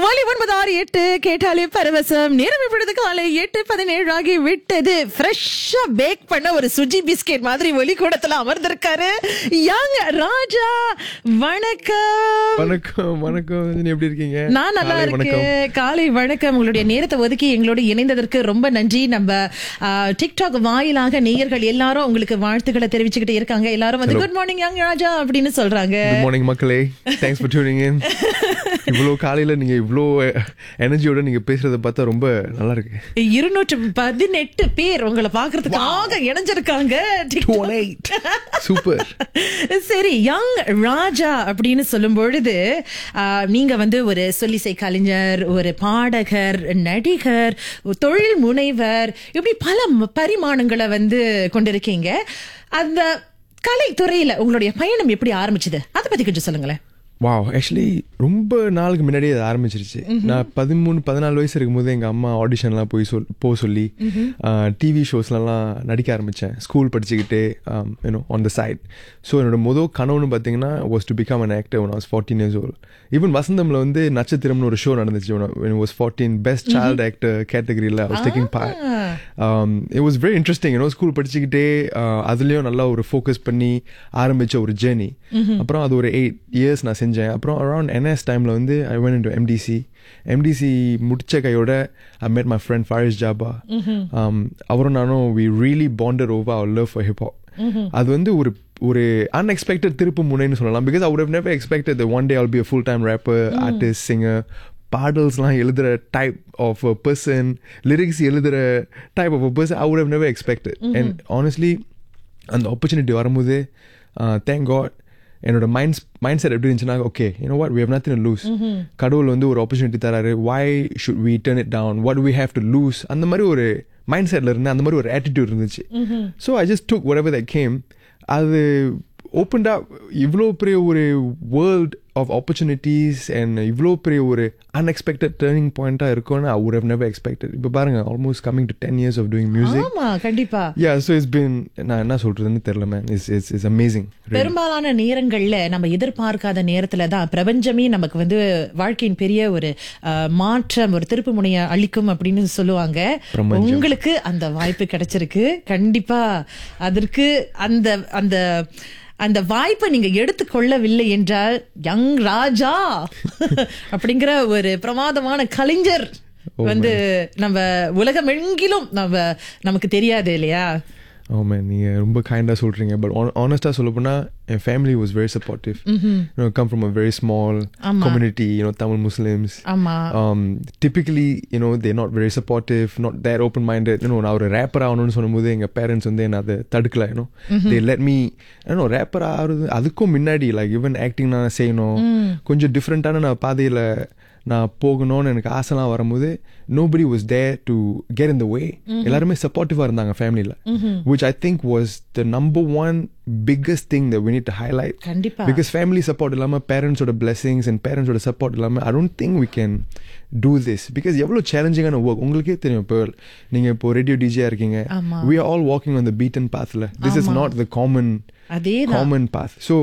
ஒலி ஒன்பது ஆறு எட்டு கேட்டாலே பரவசம் நேரம் இப்பொழுது காலை எட்டு பதினேழு ஆகி விட்டது ஃப்ரெஷ்ஷா பேக் பண்ண ஒரு சுஜி பிஸ்கெட் மாதிரி ஒலி கூடத்துல அமர்ந்திருக்காரு யங் ராஜா வணக்கம் வணக்கம் வணக்கம் ரஜினி எப்படி இருக்கீங்க நான் நல்லா காலை வணக்கம் இருக்கேன் காலை வணக்கம் உங்களுடைய நேரத்தை ஒதுக்கி எங்களோட இணைந்ததற்கு ரொம்ப நன்றி நம்ம ஆ, டிக்டாக் வாயிலாக நேயர்கள் எல்லாரும் உங்களுக்கு வாழ்த்துக்களை தெரிவிச்சுக்கிட்டு இருக்காங்க எல்லாரும் வந்து குட் மார்னிங் யங் ராஜா அப்படின்னு சொல்றாங்க குட் மார்னிங் மக்களே தேங்க்ஸ் ஃபார் டியூனிங் இன் இவ்வளோ காலையில நீங்க இவ்வளோ எனர்ஜியோட நீங்க பேசுறத பார்த்தா ரொம்ப நல்லா இருக்கு இருநூற்று பதினெட்டு பேர் உங்களை பாக்குறதுக்காக இணைஞ்சிருக்காங்க TikTok. சூப்பர் சரி யங் ராஜா அப்படின்னு சொல்லும் பொழுது ஆ, நீங்க வந்து ஒரு சொல்லிசை கலைஞர் ஒரு பாடகர் நடிகர் ஒரு தொழில் முனைவர் இப்படி பல ம- பரிமாணங்களை வந்து கொண்டிருக்கீங்க அந்த கலைத்துறையில உங்களுடைய பயணம் எப்படி ஆரம்பிச்சது அதை பத்தி கொஞ்சம் சொல்லுங்களேன் வாவ் ஆக்சுவலி ரொம்ப நாளுக்கு முன்னாடியே அது ஆரம்பிச்சிருச்சு நான் பதிமூணு பதினாலு வயசு இருக்கும்போது எங்கள் அம்மா ஆடிஷன்லாம் போய் சொல் போக சொல்லி டிவி ஷோஸ்லலாம் நடிக்க ஆரம்பித்தேன் ஸ்கூல் படிச்சுக்கிட்டே you know on the side so என்னோட முதல் கனவுன்னு பார்த்தீங்கன்னா was to become an actor one was fourteen years old even வசந்தமில் வந்து நட்சத்திரம்னு ஒரு ஷோ நடந்துச்சு was fourteen best child actor கேட்டகரியில் was taking part it was very interesting you know school படிச்சுக்கிட்டே uh, அதுலேயும் நல்லா ஒரு ஃபோக்கஸ் பண்ணி ஆரம்பித்த ஒரு ஜேர்னி அப்புறம் அது ஒரு எயிட் இயர்ஸ் நான் செஞ்சேன் அப்புறம் அரௌண்ட் என்எஸ் டைமில் வந்து I went into MDC MDC முடிச்ச கையோட I met my friend Faris Jaba அவரும் நானும் we really bonded over our love for hip hop அது வந்து ஒரு ஒரு அன்எக்ஸ்பெக்டட் திருப்பு முனைன்னு சொல்லலாம் பிகாஸ் அவர் never expected one day I'll be full time rapper artist singer பாடல்ஸ்லாம் எழுதுகிற type of a person lyrics எழுதுகிற type of a person I would have never expected and honestly அந்த ஆப்பர்ச்சுனிட்டி வரும்போது தேங்க் காட் என்னோட mind mindset எப்படி இருந்துச்சுன்னா okay you know what we have nothing lose கடவுள் வந்து ஒரு ஆப்பர்ச்சுனிட்டி தராரு why should we turn it down what we have to lose அந்த மாதிரி ஒரு மைண்ட் செட்டில் இருந்து அந்த மாதிரி ஒரு ஆட்டிடியூட் இருந்துச்சு so I just took whatever that came அது ஓப்பன்டா இவ்வளோ பெரிய ஒரு வேர்ல்ட் ஆஃப் ஆப்பர்ச்சுனிட்டிஸ் அண்ட் இவ்வளோ பெரிய ஒரு அன்எக்ஸ்பெக்டட் டேர்னிங் பாயிண்ட்டாக இருக்கும்னு ஐ would have never expected இப்போ பாருங்க almost coming to ten years of doing music ஆமா கண்டிப்பா யா ஸோ இட்ஸ் பின் நான் என்ன சொல்றதுன்னு தெரியல man it's it's it's amazing பெரும்பாலான நேரங்கள்ல நம்ம எதிர்பார்க்காத நேரத்துல தான் பிரபஞ்சமே நமக்கு வந்து வாழ்க்கையின் பெரிய ஒரு அஹ், மாற்றம் ஒரு திருப்பு முனைய அளிக்கும் அப்படின்னு சொல்லுவாங்க பிரபஞ்சம். உங்களுக்கு அந்த வாய்ப்பு கிடைச்சிருக்கு கண்டிப்பா அதற்கு அந்த அந்த அந்த வாய்ப்பை நீங்க எடுத்துக்கொள்ளவில்லை என்றால் யங் ராஜா அப்படிங்கிற ஒரு பிரமாதமான கலைஞர் வந்து நம்ம உலகமெங்கிலும் நம்ம நமக்கு தெரியாது இல்லையா ஓ மேன் நீங்கள் ரொம்ப கைண்டாக சொல்கிறீங்க பட் ஆனஸ்டாக சொல்ல போனால் என் family was very supportive you know come from a very small ஆமா. கம்யூனிட்டி யூனோ தமிழ் முஸ்லிம்ஸ் ஆமா um, typically you know they're not very supportive not that open minded you know நான் ஒரு ரேப்பர் ஆகணும்னு சொல்லும்போது எங்க பேரண்ட்ஸ் வந்து என்ன அதை தடுக்கல you know they let me you know rapper ஆகுறது அதுக்கும் முன்னாடி லைக் ஈவன் ஆக்டிங் நான் செய்யணும் கொஞ்சம் டிஃப்ரெண்ட்டான நான் பாதையில் நான் போகணும்னு எனக்கு ஆசைலாம் வரும்போது nobody was there to get in the way எல்லாருமே சப்போர்ட்டிவாக இருந்தாங்க ஃபேமிலியில் which I think was the number one biggest thing the we need to highlight கண்டிப்பா பிகாஸ் ஃபேமிலி சப்போர்ட் இல்லாமல் பேரண்ட்ஸோட பிளெஸிங்ஸ் அண்ட் பேரண்ட்ஸோட சப்போர்ட் இல்லாமல் I don't think we can do this because எவ்வளோ சேலஞ்சிங்கான ஒர்க் உங்களுக்கே தெரியும் இப்போ நீங்கள் இப்போ ரேடியோ டிஜியாக இருக்கீங்க ஆமா. We are all walking on the beat and பாத்தில் this is not the common அதேதான் காமன் பாத் ஸோ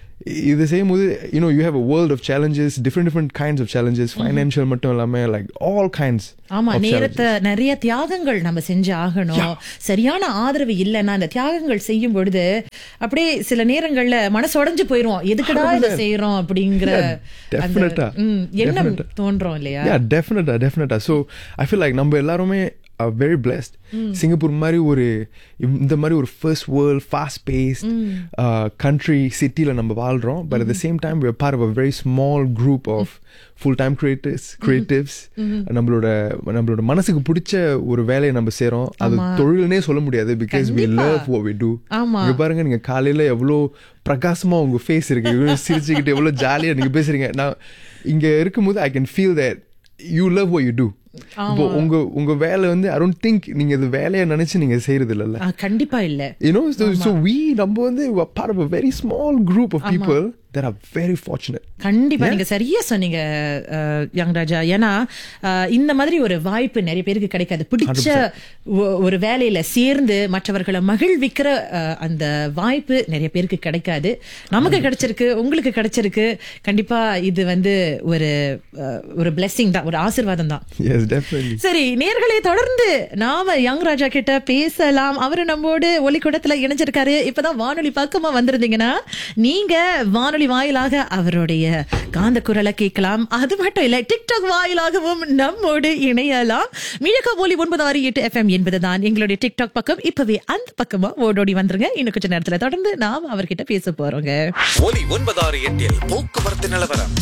இது செய்யும்போது you know you have a world of challenges different different kinds of challenges financial மட்டும் இல்லாமல் லைக் ஆல் கைண்ட்ஸ் ஆமா நேரத்தை நிறைய தியாகங்கள் நம்ம செஞ்சு ஆகணும் சரியான ஆதரவு இல்லைன்னா அந்த தியாகங்கள் செய்யும் பொழுது அப்படியே சில நேரங்கள்ல மனசு உடைஞ்சு போயிருவோம் எதுக்குடா இதை செய்யறோம் அப்படிங்கிற Yeah, அந்த, definite-ஆ. ம், எண்ணம் Definite-ஆ. தோன்றும் இல்லையா யா டெஃபினட்டா டெஃபினட்டா ஸோ ஐ ஃபீல் லைக் நம்ம எல்லாருமே வெரி பிளெஸ்ட் சிங்கப்பூர் மாதிரி ஒரு இந்த மாதிரி ஒரு first world fast paced country சிட்டியில் நம்ம வாழ்கிறோம் but at the same time we're part of a very small group of full time creators creatives நம்மளோட நம்மளோட மனசுக்கு பிடிச்ச ஒரு வேலையை நம்ம செய்கிறோம் அது தொழில்னே சொல்ல முடியாது பிகாஸ் we கண்டிப்பா. love what we do ஆமா. இங்க பாருங்க நீங்க காலையில எவ்வளோ பிரகாசமா உங்க ஃபேஸ் இருக்கு இவ்வளவு சிரிச்சுக்கிட்டு எவ்வளவு ஜாலியா நீங்க பேசுறீங்க நான் இங்க இருக்கும்போது I can feel that you love what you do இப்போ உங்க உங்க வேலை வந்து ஐ டோன்ட் திங்க் நீங்க இது வேலையை நினைச்சு நீங்க செய்யறது இல்லல்ல ஆ, கண்டிப்பா இல்ல you know so, so we நம்ம வந்து we are part of a very small group of people that are very fortunate கண்டிப்பா நீங்க சரியா சொன்னீங்க அஹ், யங் ராஜா ஏன்னா அஹ், இந்த மாதிரி ஒரு வாய்ப்பு நிறைய பேருக்கு கிடைக்காது பிடிச்ச ஒ- ஒரு வேலையில சேர்ந்து மற்றவர்களை மகிழ்விக்கிற அஹ், அந்த வாய்ப்பு நிறைய பேருக்கு கிடைக்காது நமக்கு கிடைச்சிருக்கு உங்களுக்கு கிடைச்சிருக்கு கண்டிப்பா இது வந்து ஒரு அஹ், ஒரு பிளெஸிங் தான் ஒரு ஆசீர்வாதம் தான் yes definitely சரி நேர்களை தொடர்ந்து நாம யங் ராஜா கிட்ட பேசலாம் அவரு நம்மோடு ஒலிக்கூடத்துல இணைஞ்சிருக்காரு இப்பதான் வானொலி பக்கமா வந்திருந்தீங்கன்னா நீங்க வானொலி வாயிலாக அவருடைய காந்த குரலை கேட்கலாம் அது மட்டும் இல்ல டிக்டாக் வாயிலாகவும் நம்மோடு இணையலாம் மிழக்கா போலி ஒன்பது ஆறு எட்டு எஃப்எம் என்பதுதான் எங்களுடைய டிக்டாக் பக்கம் இப்பவே அந்த பக்கமா ஓடோடி வந்துருங்க இன்னும் கொஞ்ச நேரத்துல தொடர்ந்து நாம் அவர்கிட்ட பேச போறோங்க ஒலி ஒன்பதாறு எட்டில் போக்குவரத்து நிலவரம்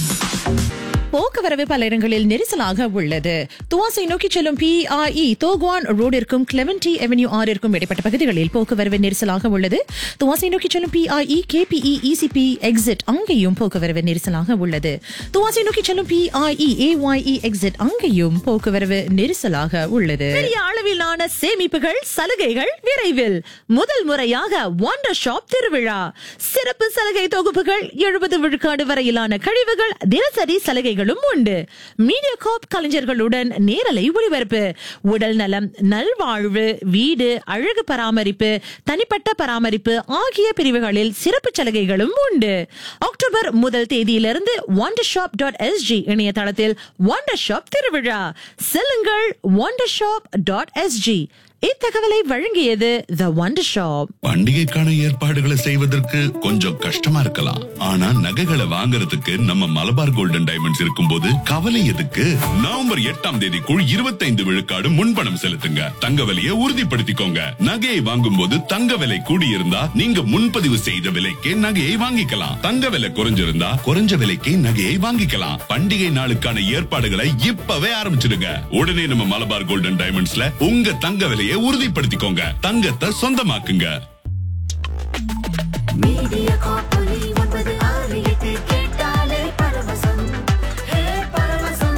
போக்குவரவு பல இடங்களில் நெரிசலாக உள்ளது துவாசை நோக்கி செல்லும் பிஐஇ தோகுவான் ரோடிற்கும் கிளெமெண்டி அவென்யூ ஆறிற்கும் இடைப்பட்ட பகுதிகளில் போக்குவரவு நெரிசலாக உள்ளது துவாசை நோக்கி செல்லும் பிஐஇ கேபிஇ இசிபி எக்ஸிட் அங்கேயும் போக்குவரவு நெரிசலாக உள்ளது துவாசை நோக்கி செல்லும் பிஐஇ ஏஒய்இ எக்ஸிட் அங்கேயும் போக்குவரவு நெரிசலாக உள்ளது பெரிய அளவிலான சேமிப்புகள் சலுகைகள் விரைவில் முதல் முறையாக ஒண்டர் ஷாப் திருவிழா சிறப்பு சலுகை தொகுப்புகள் எழுபது விழுக்காடு வரையிலான கழிவுகள் தினசரி சலுகைகளும் உண்டு மீடியா காப் கலைஞர்களுடன் நேரலை ஒளிபரப்பு உடல் நலம் நல்வாழ்வு வீடு அழகு பராமரிப்பு தனிப்பட்ட பராமரிப்பு ஆகிய பிரிவுகளில் சிறப்பு சலுகைகளும் உண்டு அக்டோபர் முதல் தேதியிலிருந்து ஒண்டர் ஷாப் டாட் எஸ்ஜி இணையதளத்தில் ஒண்டர் ஷாப் திருவிழா செல்லுங்கள் ஒண்டர் ஷாப் டாட் எஸ்ஜி இத்தகவலை வழங்கியது த ஒண்டர் ஷாப் பண்டிகைக்கான ஏற்பாடுகளை செய்வதற்கு கொஞ்சம் கஷ்டமா இருக்கலாம் ஆனா நகைகளை வாங்குறதுக்கு நம்ம மலபார் கோல்டன் டைமண்ட்ஸ் இருக்கும்போது கவலை எதுக்கு நவம்பர் எட்டாம் தேதிக்குள் இருபத்தைந்து விழுக்காடு முன்பணம் செலுத்துங்க தங்க விலையை உறுதிப்படுத்திக்கோங்க நகையை வாங்கும் போது தங்க விலை கூடியிருந்தா நீங்க முன்பதிவு செய்த விலைக்கே நகையை வாங்கிக்கலாம் தங்க விலை குறைஞ்சிருந்தா குறைஞ்ச விலைக்கே நகையை வாங்கிக்கலாம் பண்டிகை நாளுக்கான ஏற்பாடுகளை இப்பவே ஆரம்பிச்சிடுங்க உடனே நம்ம மலபார் கோல்டன் டைமண்ட்ஸ்ல உங்க தங்க விலையை உறுதிப்படுத்திக்கோங்க தங்கத்தை சொந்தமாக்குங்க மீடியா காப்பொலி ஒன்பது ஆறு எட்டு கேட்டாலே பரவசம் ஹே பரவசம்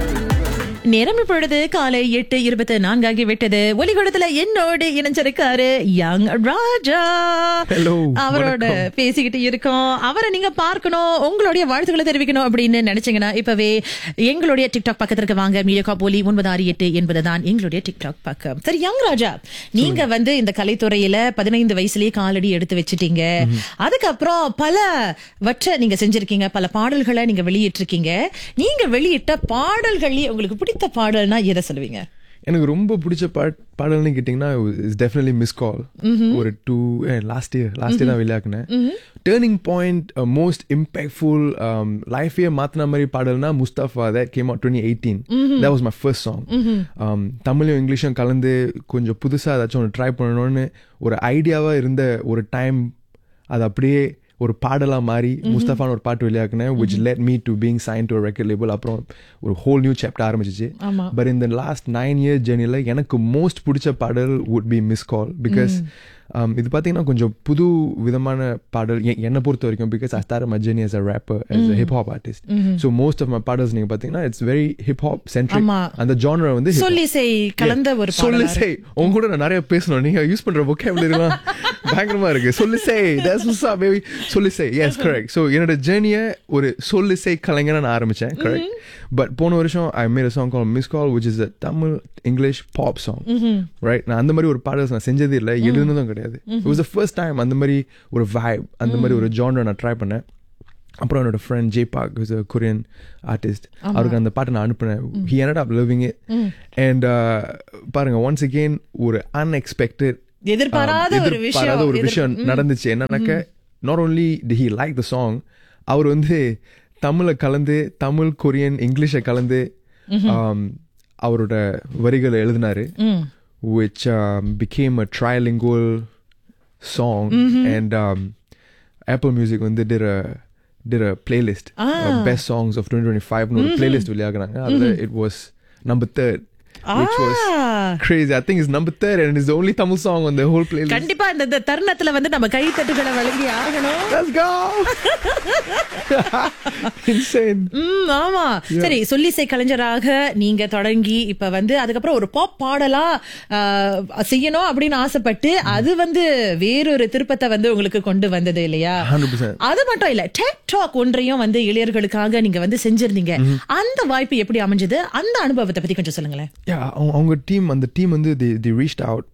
நேரம் இப்பொழுது காலை எட்டு இருபத்தி நான்காகி விட்டது ஒலிகூடத்துல என்னோடு இணைஞ்சிருக்காரு யங் ராஜா Hello, அவரோட வணக்கம். பேசிக்கிட்டு இருக்கோம் அவரை நீங்க பார்க்கணும் உங்களுடைய வாழ்த்துக்களை தெரிவிக்கணும் அப்படின்னு நினைச்சீங்கன்னா இப்பவே எங்களுடைய டிக்டாக் பக்கத்திற்கு வாங்க மீடியா போலி ஒன்பது ஆறு எட்டு என்பதுதான் எங்களுடைய டிக்டாக் பக்கம் சரி யங் ராஜா நீங்க வந்து இந்த கலைத்துறையில பதினைந்து வயசுலயே காலடி எடுத்து வச்சிட்டீங்க அதுக்கப்புறம் பல வற்ற நீங்க செஞ்சிருக்கீங்க பல பாடல்களை நீங்க வெளியிட்டிருக்கீங்க நீங்க வெளியிட்ட பாடல்கள்லயே உங்களுக்கு பிடித்த பாடல்னா எதை சொல்லுவீங்க எனக்கு ரொம்ப பிடிச்ச பாட் பாடல்னு கேட்டிங்கன்னா இஸ் டெஃபினெட்லி மிஸ் கால் ஒரு two last year last year தான் வெளியாக்குனேன் டேர்னிங் பாயிண்ட் மோஸ்ட் இம்பேக்ட்ஃபுல் லைஃபே மாத்தின மாதிரி பாடல்னா Mustafa that came out twenty eighteen that was my first song தமிழும் இங்கிலீஷும் கலந்து கொஞ்சம் புதுசாக ஏதாச்சும் ஒன்று ட்ரை பண்ணணும்னு ஒரு ஐடியாவாக இருந்த ஒரு டைம் அது அப்படியே ஒரு பாடலா மாறி முஸ்தஃபான் ஒரு பாட்டு வெளியாக்குனேன் which led me to being signed to a record label அப்புறம் ஒரு ஹோல் நியூ சாப்டர் ஆரம்பிச்சிச்சு ஆமா. பட் இந்த லாஸ்ட் நைன் இயர் ஜேர்னியில் எனக்கு மோஸ்ட் பிடிச்ச பாடல் would be miss call because இது பார்த்தீங்கன்னா கொஞ்சம் புது விதமான பாடல் எ- என்னை பொறுத்த வரைக்கும் because I start my journey as a rapper as a hip hop artist so most of my பாடல்ஸ் நீங்க பார்த்தீங்கன்னா it's very hip hop centric ஆமா. அந்த ஜானர் வந்து hip hop. சொல்லிசை கலந்த ஒரு சொல்லு பாடலா செய் உங்க கூட நான் நிறைய பேசணும் நீங்க யூஸ் பண்ற vocabularyலாம் பயங்கரமா இருக்கு சொல்லு செய் that's what's up baby சொல்லு செய் yes correct so என்னோட ஜேர்னியை ஒரு சொல்லு செய் கலைஞரா நான் ஆரம்பிச்சேன் correct பட் போன வருஷம் I made a song called miss call which is a Tamil English pop song right நான் அந்த மாதிரி ஒரு பாடல்ஸ் நான் செஞ்சதே இல்லை எழுதுனதும் கிடையாது it was the first time அந்த மாதிரி ஒரு vibe அந்த மாதிரி ஒரு genre நான் ட்ரை பண்ணேன் அப்புறம் என்னோட friend J Park is a Korean artist அவருக்கு அந்த பாட்டை நான் அனுப்பினேன் he ended up loving it and பாருங்க ஒன்ஸ் அகெயின் ஒரு அன்எக்ஸ்பெக்டட் எதிர்பாராத ஒரு விஷயம் ஒரு எதிர்- விஷயம் நடந்துச்சு என்னன்னாக்க not only did he like the song அவர் வந்து தமிழை கலந்து தமிழ் கொரியன் இங்கிலீஷை கலந்து um, அவரோட வரிகளை எழுதினாரு which um, became a trilingual song and um, Apple Music வந்து did a did a playlist uh, best songs of 2025 னு ஒரு playlist வெளியாகுறாங்க அதுல it was number third which was Ah. crazy. I think it's number third and it's the only Tamil song on the whole playlist. கண்டிப்பா இந்த இந்த தருணத்துல வந்து நம்ம கை தட்டுகளை வழங்கி ஆகணும் Let's go! Insane. ம் ஆமா சரி சொல்லிசை கலைஞராக நீங்க தொடங்கி இப்ப வந்து அதுக்கப்புறம் ஒரு பாப் பாடலா ஆ, செய்யணும் அப்படின்னு ஆசைப்பட்டு அது வந்து வேறொரு திருப்பத்தை வந்து உங்களுக்கு கொண்டு வந்தது இல்லையா 100%. அது மட்டும் இல்ல டெக் டாக் ஒன்றையும் வந்து இளையர்களுக்காக நீங்க வந்து செஞ்சிருந்தீங்க அந்த வாய்ப்பு எப்படி அமைஞ்சது அந்த அனுபவத்தை பத்தி கொஞ்சம் சொல்லுங்களேன் Yeah, அவங்க- அவங்க டீம் அந்த டீம் வந்து தி தி ரீச்ட் அவுட்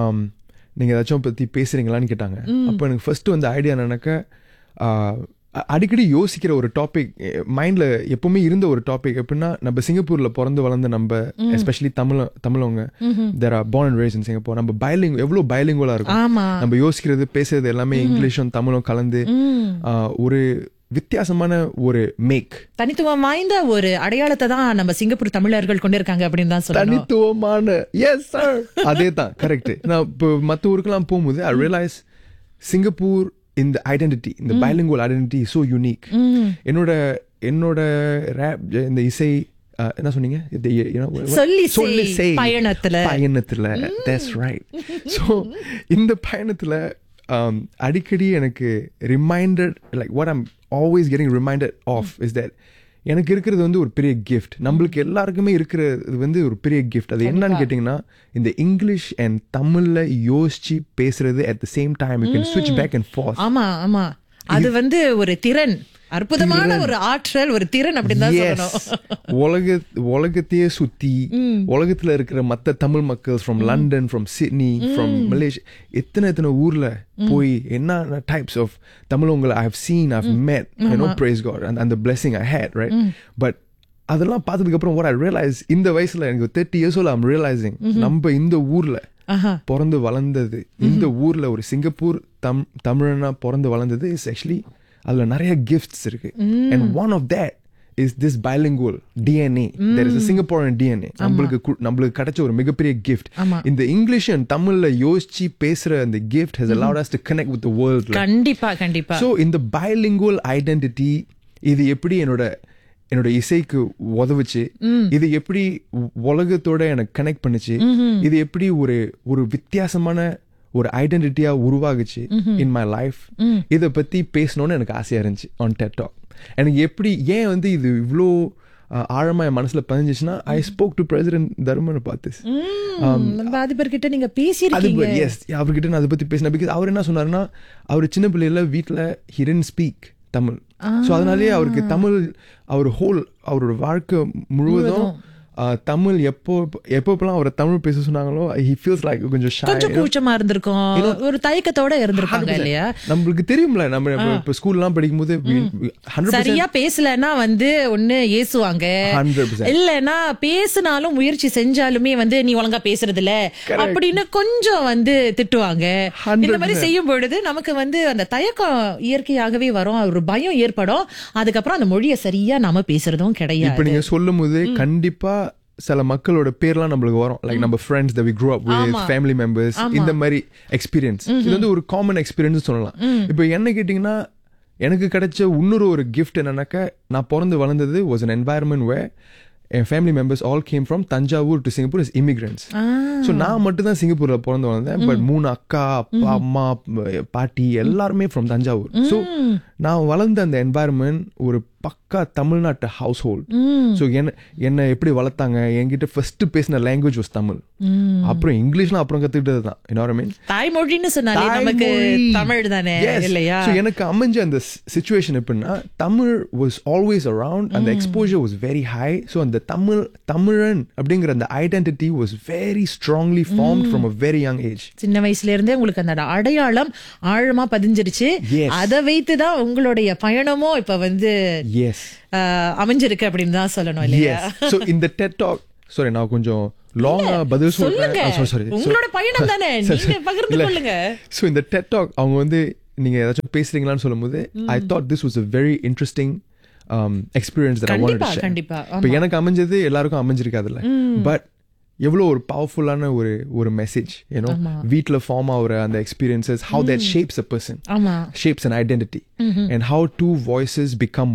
நீங்க ஏதாச்சும் பத்தி பேசுறீங்களான்னு கேட்டாங்க அப்போ எனக்கு ஃபர்ஸ்ட் வந்து ஐடியா என்னன்னாக்க ஆஹ், அ- அடிக்கடி யோசிக்கிற ஒரு டாபிக் மைண்ட்ல எப்பவுமே இருந்த ஒரு டாபிக் எப்படின்னா நம்ம சிங்கப்பூர்ல பிறந்து வளர்ந்த நம்ம எஸ்பெஷலி தமிழ் தமிழவங்க there are born and raised in Singapore நம்ம பயலிங் எவ்வளவு பயலிங்குவலா இருக்கும் ஆமா நம்ம யோசிக்கிறது பேசுறது எல்லாமே இங்கிலீஷும் தமிழும் கலந்து ஆஹ், ஒரு வித்தியாசமான ஒரு மேக் தனித்துவம் வாய்ந்த ஒரு அடையாளத்தை தான் நம்ம சிங்கப்பூர் தமிழர்கள் கொண்டிருக்காங்க அப்படின்னு தான் சொல்லணும் தனித்துவமான எஸ் சார் அதே தான் கரெக்ட் நான் இப்போ மற்ற ஊருக்கெல்லாம் போகும்போது ஐ ரியலைஸ் சிங்கப்பூர் இந்த ஐடென்டிட்டி இந்த பைலிங்குவல் ஐடென்டிட்டி ஸோ யூனிக் என்னோட என்னோட ரேப் இந்த இசை அஹ், என்ன சொன்னீங்க இது, you know, what- சொல்லிசை சொல்லிசை பயணத்துல. பயணத்துல தட்ஸ் ரைட் ஸோ இந்த பயணத்துல um, அடிக்கடி எனக்கு reminded like what I'm always getting reminded of is that எனக்கு இருக்கிறது வந்து ஒரு பெரிய கிஃப்ட் நம்மளுக்கு எல்லாருக்குமே இருக்கிறது வந்து ஒரு பெரிய கிஃப்ட் அது என்னன்னு கேட்டிங்கன்னா இந்த இங்கிலீஷ் அண்ட் தமிழ்ல யோசிச்சு பேசுறது at the same time you can ஸ்விட்ச் பேக் அண்ட் ஃபார்த் ஆமா ஆமா அது வந்து ஒரு திறன் அற்புதமான ஒரு ஆற்றல் ஒரு திறன் அப்படின்னு தான் சொல்லணும் உலக உலகத்தையே சுத்தி உலகத்துல இருக்கிற மத்த தமிழ் மக்கள் from London from Sydney from Malaysia எத்தனை எத்தனை ஊர்ல போய் என்ன டைப்ஸ் ஆஃப் தமிழவங்களை I have seen I have met you know praise god and அந்த blessing i had right but அதெல்லாம் பார்த்ததுக்கு அப்புறம் what i realize இந்த வயசுல எனக்கு thirty years old I'm realising நம்ம இந்த ஊர்ல ஆஹா. பிறந்து வளர்ந்தது இந்த ஊர்ல ஒரு சிங்கப்பூர் தம் தமிழனா பிறந்து வளர்ந்தது இஸ் ஆக்சுவலி அதுல நிறைய கிஃப்ட்ஸ் இருக்கு and one of that is this bilingual DNA there is Singaporean DNA நம்மளுக்கு கு- நம்மளுக்கு கிடைச்ச ஒரு மிகப்பெரிய கிஃப்ட் ஆமா. இந்த இங்கிலீஷ் அண்ட் தமிழ்ல யோசிச்சு பேசுற அந்த gift has allowed us to connect with the world கண்டிப்பா கண்டிப்பா ஸோ இந்த bilingual ஐடென்டிட்டி இது எப்படி என்னோட என்னோட இசைக்கு உதவுச்சு இது எப்படி உ- உலகத்தோட எனக்கு கனெக்ட் பண்ணுச்சு இது எப்படி ஒரு ஒரு வித்தியாசமான ஒரு ஐடென்டிட்டியா உருவாகுச்சு இன் மை லைஃப் இத பத்தி பேசணும்னு எனக்கு ஆசையா இருந்துச்சு ஆன் டெட்டாக் எனக்கு எப்படி ஏன் வந்து இது இவ்வளோ அஹ், ஆழமா என் மனசுல பதிஞ்சிச்சுன்னா I spoke to president Tharman பார்த்து ம், நம்ம அதிபர்கிட்ட நீங்க அது பேசியிருக்கீங்க எஸ் அவர்கிட்ட நான் அதை பத்தி பேசினேன் பிகாஸ் அவர் என்ன சொன்னாருன்னா அவர் சின்ன பிள்ளையில வீட்ல ஹிடன் ஸ்பீக் தமிழ் ஸோ அதனாலேயே அவருக்கு தமிழ் அவர் ஹோல் அவரோட வாழ்க்கை முழுவதும் ஆஹ், தமிழ் எப்போ எப்பப்பெல்லாம் அவரை தமிழ் பேச சொன்னாங்களோ ஹி ஃபீல்ஸ் லைக் கொஞ்சம் shy, கொஞ்சம் you know. கூச்சமா இருந்திருக்கும் ஒரு தயக்கத்தோட இருந்திருப்பாங்க 100%. இல்லையா நம்மளுக்கு தெரியும்ல நம்ம இப்ப- இப்ப ஸ்கூல்லாம் படிக்கும்போது ஹண்ட்ரட் சரியா பேசலன்னா வந்து ஒண்ணு ஏசுவாங்க 100%. இல்லன்னா பேசினாலும் முயற்சி செஞ்சாலுமே வந்து நீ ஒழுங்கா பேசுறது இல்ல அப்படின்னு கொஞ்சம் வந்து திட்டுவாங்க இந்த மாதிரி 100%. செய்யும் பொழுது நமக்கு வந்து அந்த தயக்கம் இயற்கையாகவே வரும் ஒரு பயம் ஏற்படும் அதுக்கப்புறம் அந்த மொழியை சரியா நாம பேசுறதும் இப்ப கிடையாது நீங்க சொல்லும் போது கண்டிப்பா சில மக்களோட பேர்லாம் நம்மளுக்கு வரும் லைக் நம்ம friends that we grew up with ஆமா. ஃபேமிலி மெம்பர்ஸ் இந்த மாதிரி எக்ஸ்பீரியன்ஸ் இது வந்து ஒரு காமன் எக்ஸ்பீரியன்ஸ் சொல்லலாம் இப்போ என்ன கேட்டிங்கன்னா எனக்கு கிடைச்ச இன்னொரு ஒரு கிஃப்ட் என்னன்னாக்கா நான் பிறந்து வளர்ந்தது வாஸ் an environment where என் family members all came from Thanjavur to Singapore is immigrants so நான் மட்டும் தான் சிங்கப்பூர்ல பிறந்து வளர்ந்தேன் பட் மூணு அக்கா அப்பா அம்மா ப- பாட்டி எல்லாருமே ஃப்ரம் தஞ்சாவூர் ஸோ நான் வளர்ந்த அந்த என்வாயர்மெண்ட் ஒரு பக்கா தமிழ்நாட்டு ஹவுஸ் ஹோல்ட் ஸோ என்ன என்னை எப்படி வளர்த்தாங்க என்கிட்ட ஃபர்ஸ்ட் பேசின லாங்குவேஜ் வாஸ் தமிழ் அப்புறம் இங்கிலீஷ்லாம் அப்புறம் கத்துக்கிட்டது தான் என்ன மீன் தாய்மொழின்னு சொன்னாலே நமக்கு தமிழ் தானே இல்லையா ஸோ எனக்கு அமைஞ்ச அந்த சுச்சுவேஷன் எப்படின்னா தமிழ் வாஸ் ஆல்வேஸ் அரவுண்ட் அந்த exposure was very high so அந்த தமிழ் தமிழன் அப்படிங்கிற அந்த identity was very strongly form from a very young age சின்ன வயசுல இருந்தே உங்களுக்கு அந்த அடையாளம் ஆழமா பதிஞ்சிருச்சு Yes. அதை வைத்து தான் உங்களுடைய பயணமும் இப்ப வந்து எஸ் ஆஹ், அமைஞ்சிருக்கு அப்படின்னு தான் சொல்லணும் இல்லையா எஸ் ஸோ இந்த டெட் டாக் சாரி நான் கொஞ்சம் லாங்கா பதில் சொல்லுங்க சொல்றேன் சாரி உங்களோட பயணம் தானே நீங்க பகிர்ந்து கொள்ளுங்க ஸோ இந்த டெட் டாக் அவங்க வந்து நீங்க ஏதாச்சும் பேசுறீங்களான்னு சொல்லும்போது I thought this was a very interesting experience that I wanted கண்டிப்பா, டு ஷேர் கண்டிப்பா, இப்போ எனக்கு அமைஞ்சது எல்லாருக்கும் அமைஞ்சிருக்காதுல்ல பட் எவ்வளோ ஒரு பவர்ஃபுல்லான ஒரு ஒரு மெசேஜ் ஏன்னோ வீட்டில் ஃபார்ம் ஆகுற அந்த experiences how that shapes a person ஆமா shapes an identity and how two voices become one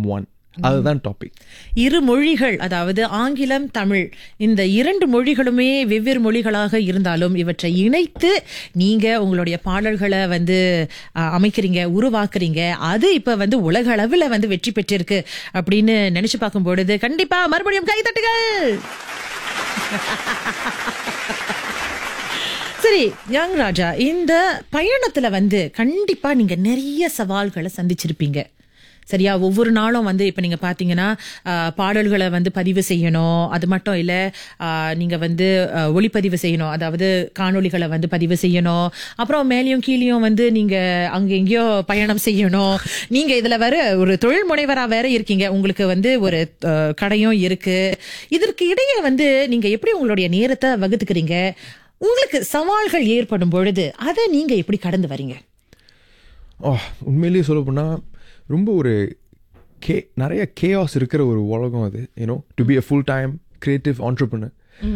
அதுதான் டாபிக் இரு மொழிகள் அதாவது ஆங்கிலம் தமிழ் இந்த இரண்டு மொழிகளுமே வெவ்வேறு மொழிகளாக இருந்தாலும் இவற்றை இணைத்து நீங்க உங்களுடைய பாடல்களை வந்து அ, அமைக்கிறீங்க உருவாக்குறீங்க அது இப்ப வந்து உலக அளவுல வந்து வெற்றி பெற்றிருக்கு அப்படின்னு நினைச்சு பார்க்கும் பொழுது கண்டிப்பா மறுபடியும் கைதட்டுகள் சரி யங் ராஜா இந்த பயணத்துல வந்து கண்டிப்பா நீங்க நிறைய சவால்களை சந்திச்சிருப்பீங்க சரியா ஒவ்வொரு நாளும் வந்து இப்ப நீங்க பாத்தீங்கன்னா ஆஹ், பாடல்களை வந்து பதிவு செய்யணும் அது மட்டும் இல்ல ஆஹ், நீங்க வந்து ஆஹ், ஒளிப்பதிவு செய்யணும் அதாவது காணொளிகளை வந்து பதிவு செய்யணும் அப்புறம் மேலேயும் கீழேயும் வந்து நீங்க அங்க எங்கேயோ பயணம் செய்யணும் நீங்க இதுல வேற ஒரு தொழில் முனைவரா வேற இருக்கீங்க உங்களுக்கு வந்து ஒரு ஆஹ், கடையும் இருக்கு இதற்கு இடையே வந்து நீங்க எப்படி உங்களுடைய நேரத்தை வகுத்துக்கிறீங்க உங்களுக்கு சவால்கள் ஏற்படும் பொழுது அதை நீங்க எப்படி கடந்து வரீங்க ஓ உண்மையிலேயே சொல்ல போனால் ரொம்ப ஒரு கே நிறைய கேஆஸ் இருக்கிற ஒரு உலகம் அது you know to be a full time creative entrepreneur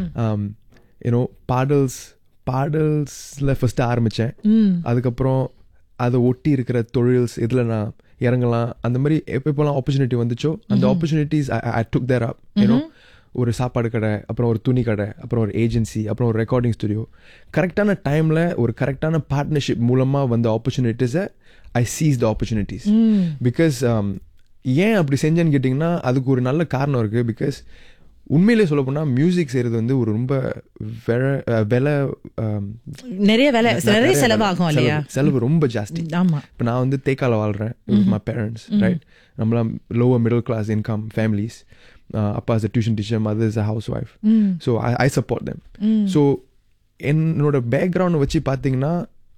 you know பாடல்ஸ் பாடல்ஸில் ஃபஸ்ட்டு ஆரம்பித்தேன் அதுக்கப்புறம் அதை ஒட்டி இருக்கிற தொழில்ஸ் இதில் நான் இறங்கலாம் அந்த மாதிரி எப்போ எப்போலாம் ஆப்பர்ச்சுனிட்டி வந்துச்சோ அந்த ஆப்பர்ச்சுனிட்டிஸ் ஐ டுக் தேர் அப் யூனோ ஒரு சாப்பாடு கடை அப்புறம் ஒரு துணி கடை அப்புறம் ஒரு ஏஜென்சி அப்புறம் ஒரு ரெக்கார்டிங் ஸ்டுடியோ கரெக்டான டைமில் ஒரு கரெக்டான பார்ட்னர்ஷிப் மூலமாக வந்த ஆப்பர்ச்சுனிட்டிஸை I seize the opportunities because ஏன் அப்படி செஞ்சேன்னு கேட்டிங்கன்னா அதுக்கு ஒரு நல்ல காரணம் இருக்குது பிகாஸ் உண்மையிலே சொல்ல போனால் மியூசிக் செய்கிறது வந்து ஒரு ரொம்ப வெல விலை நிறைய வேலை நிறைய செலவாகும் இல்லையா செலவு ரொம்ப ஜாஸ்தி ஆமா இப்போ நான் வந்து தேக்கால வாழ்கிறேன் மை பேரண்ட்ஸ் ரைட் நம்மளாம் lower middle class income families அப்பா is a tuition teacher mother is a housewife so I I support them so என்னோட பேக்ரவுண்டை வச்சு பார்த்தீங்கன்னா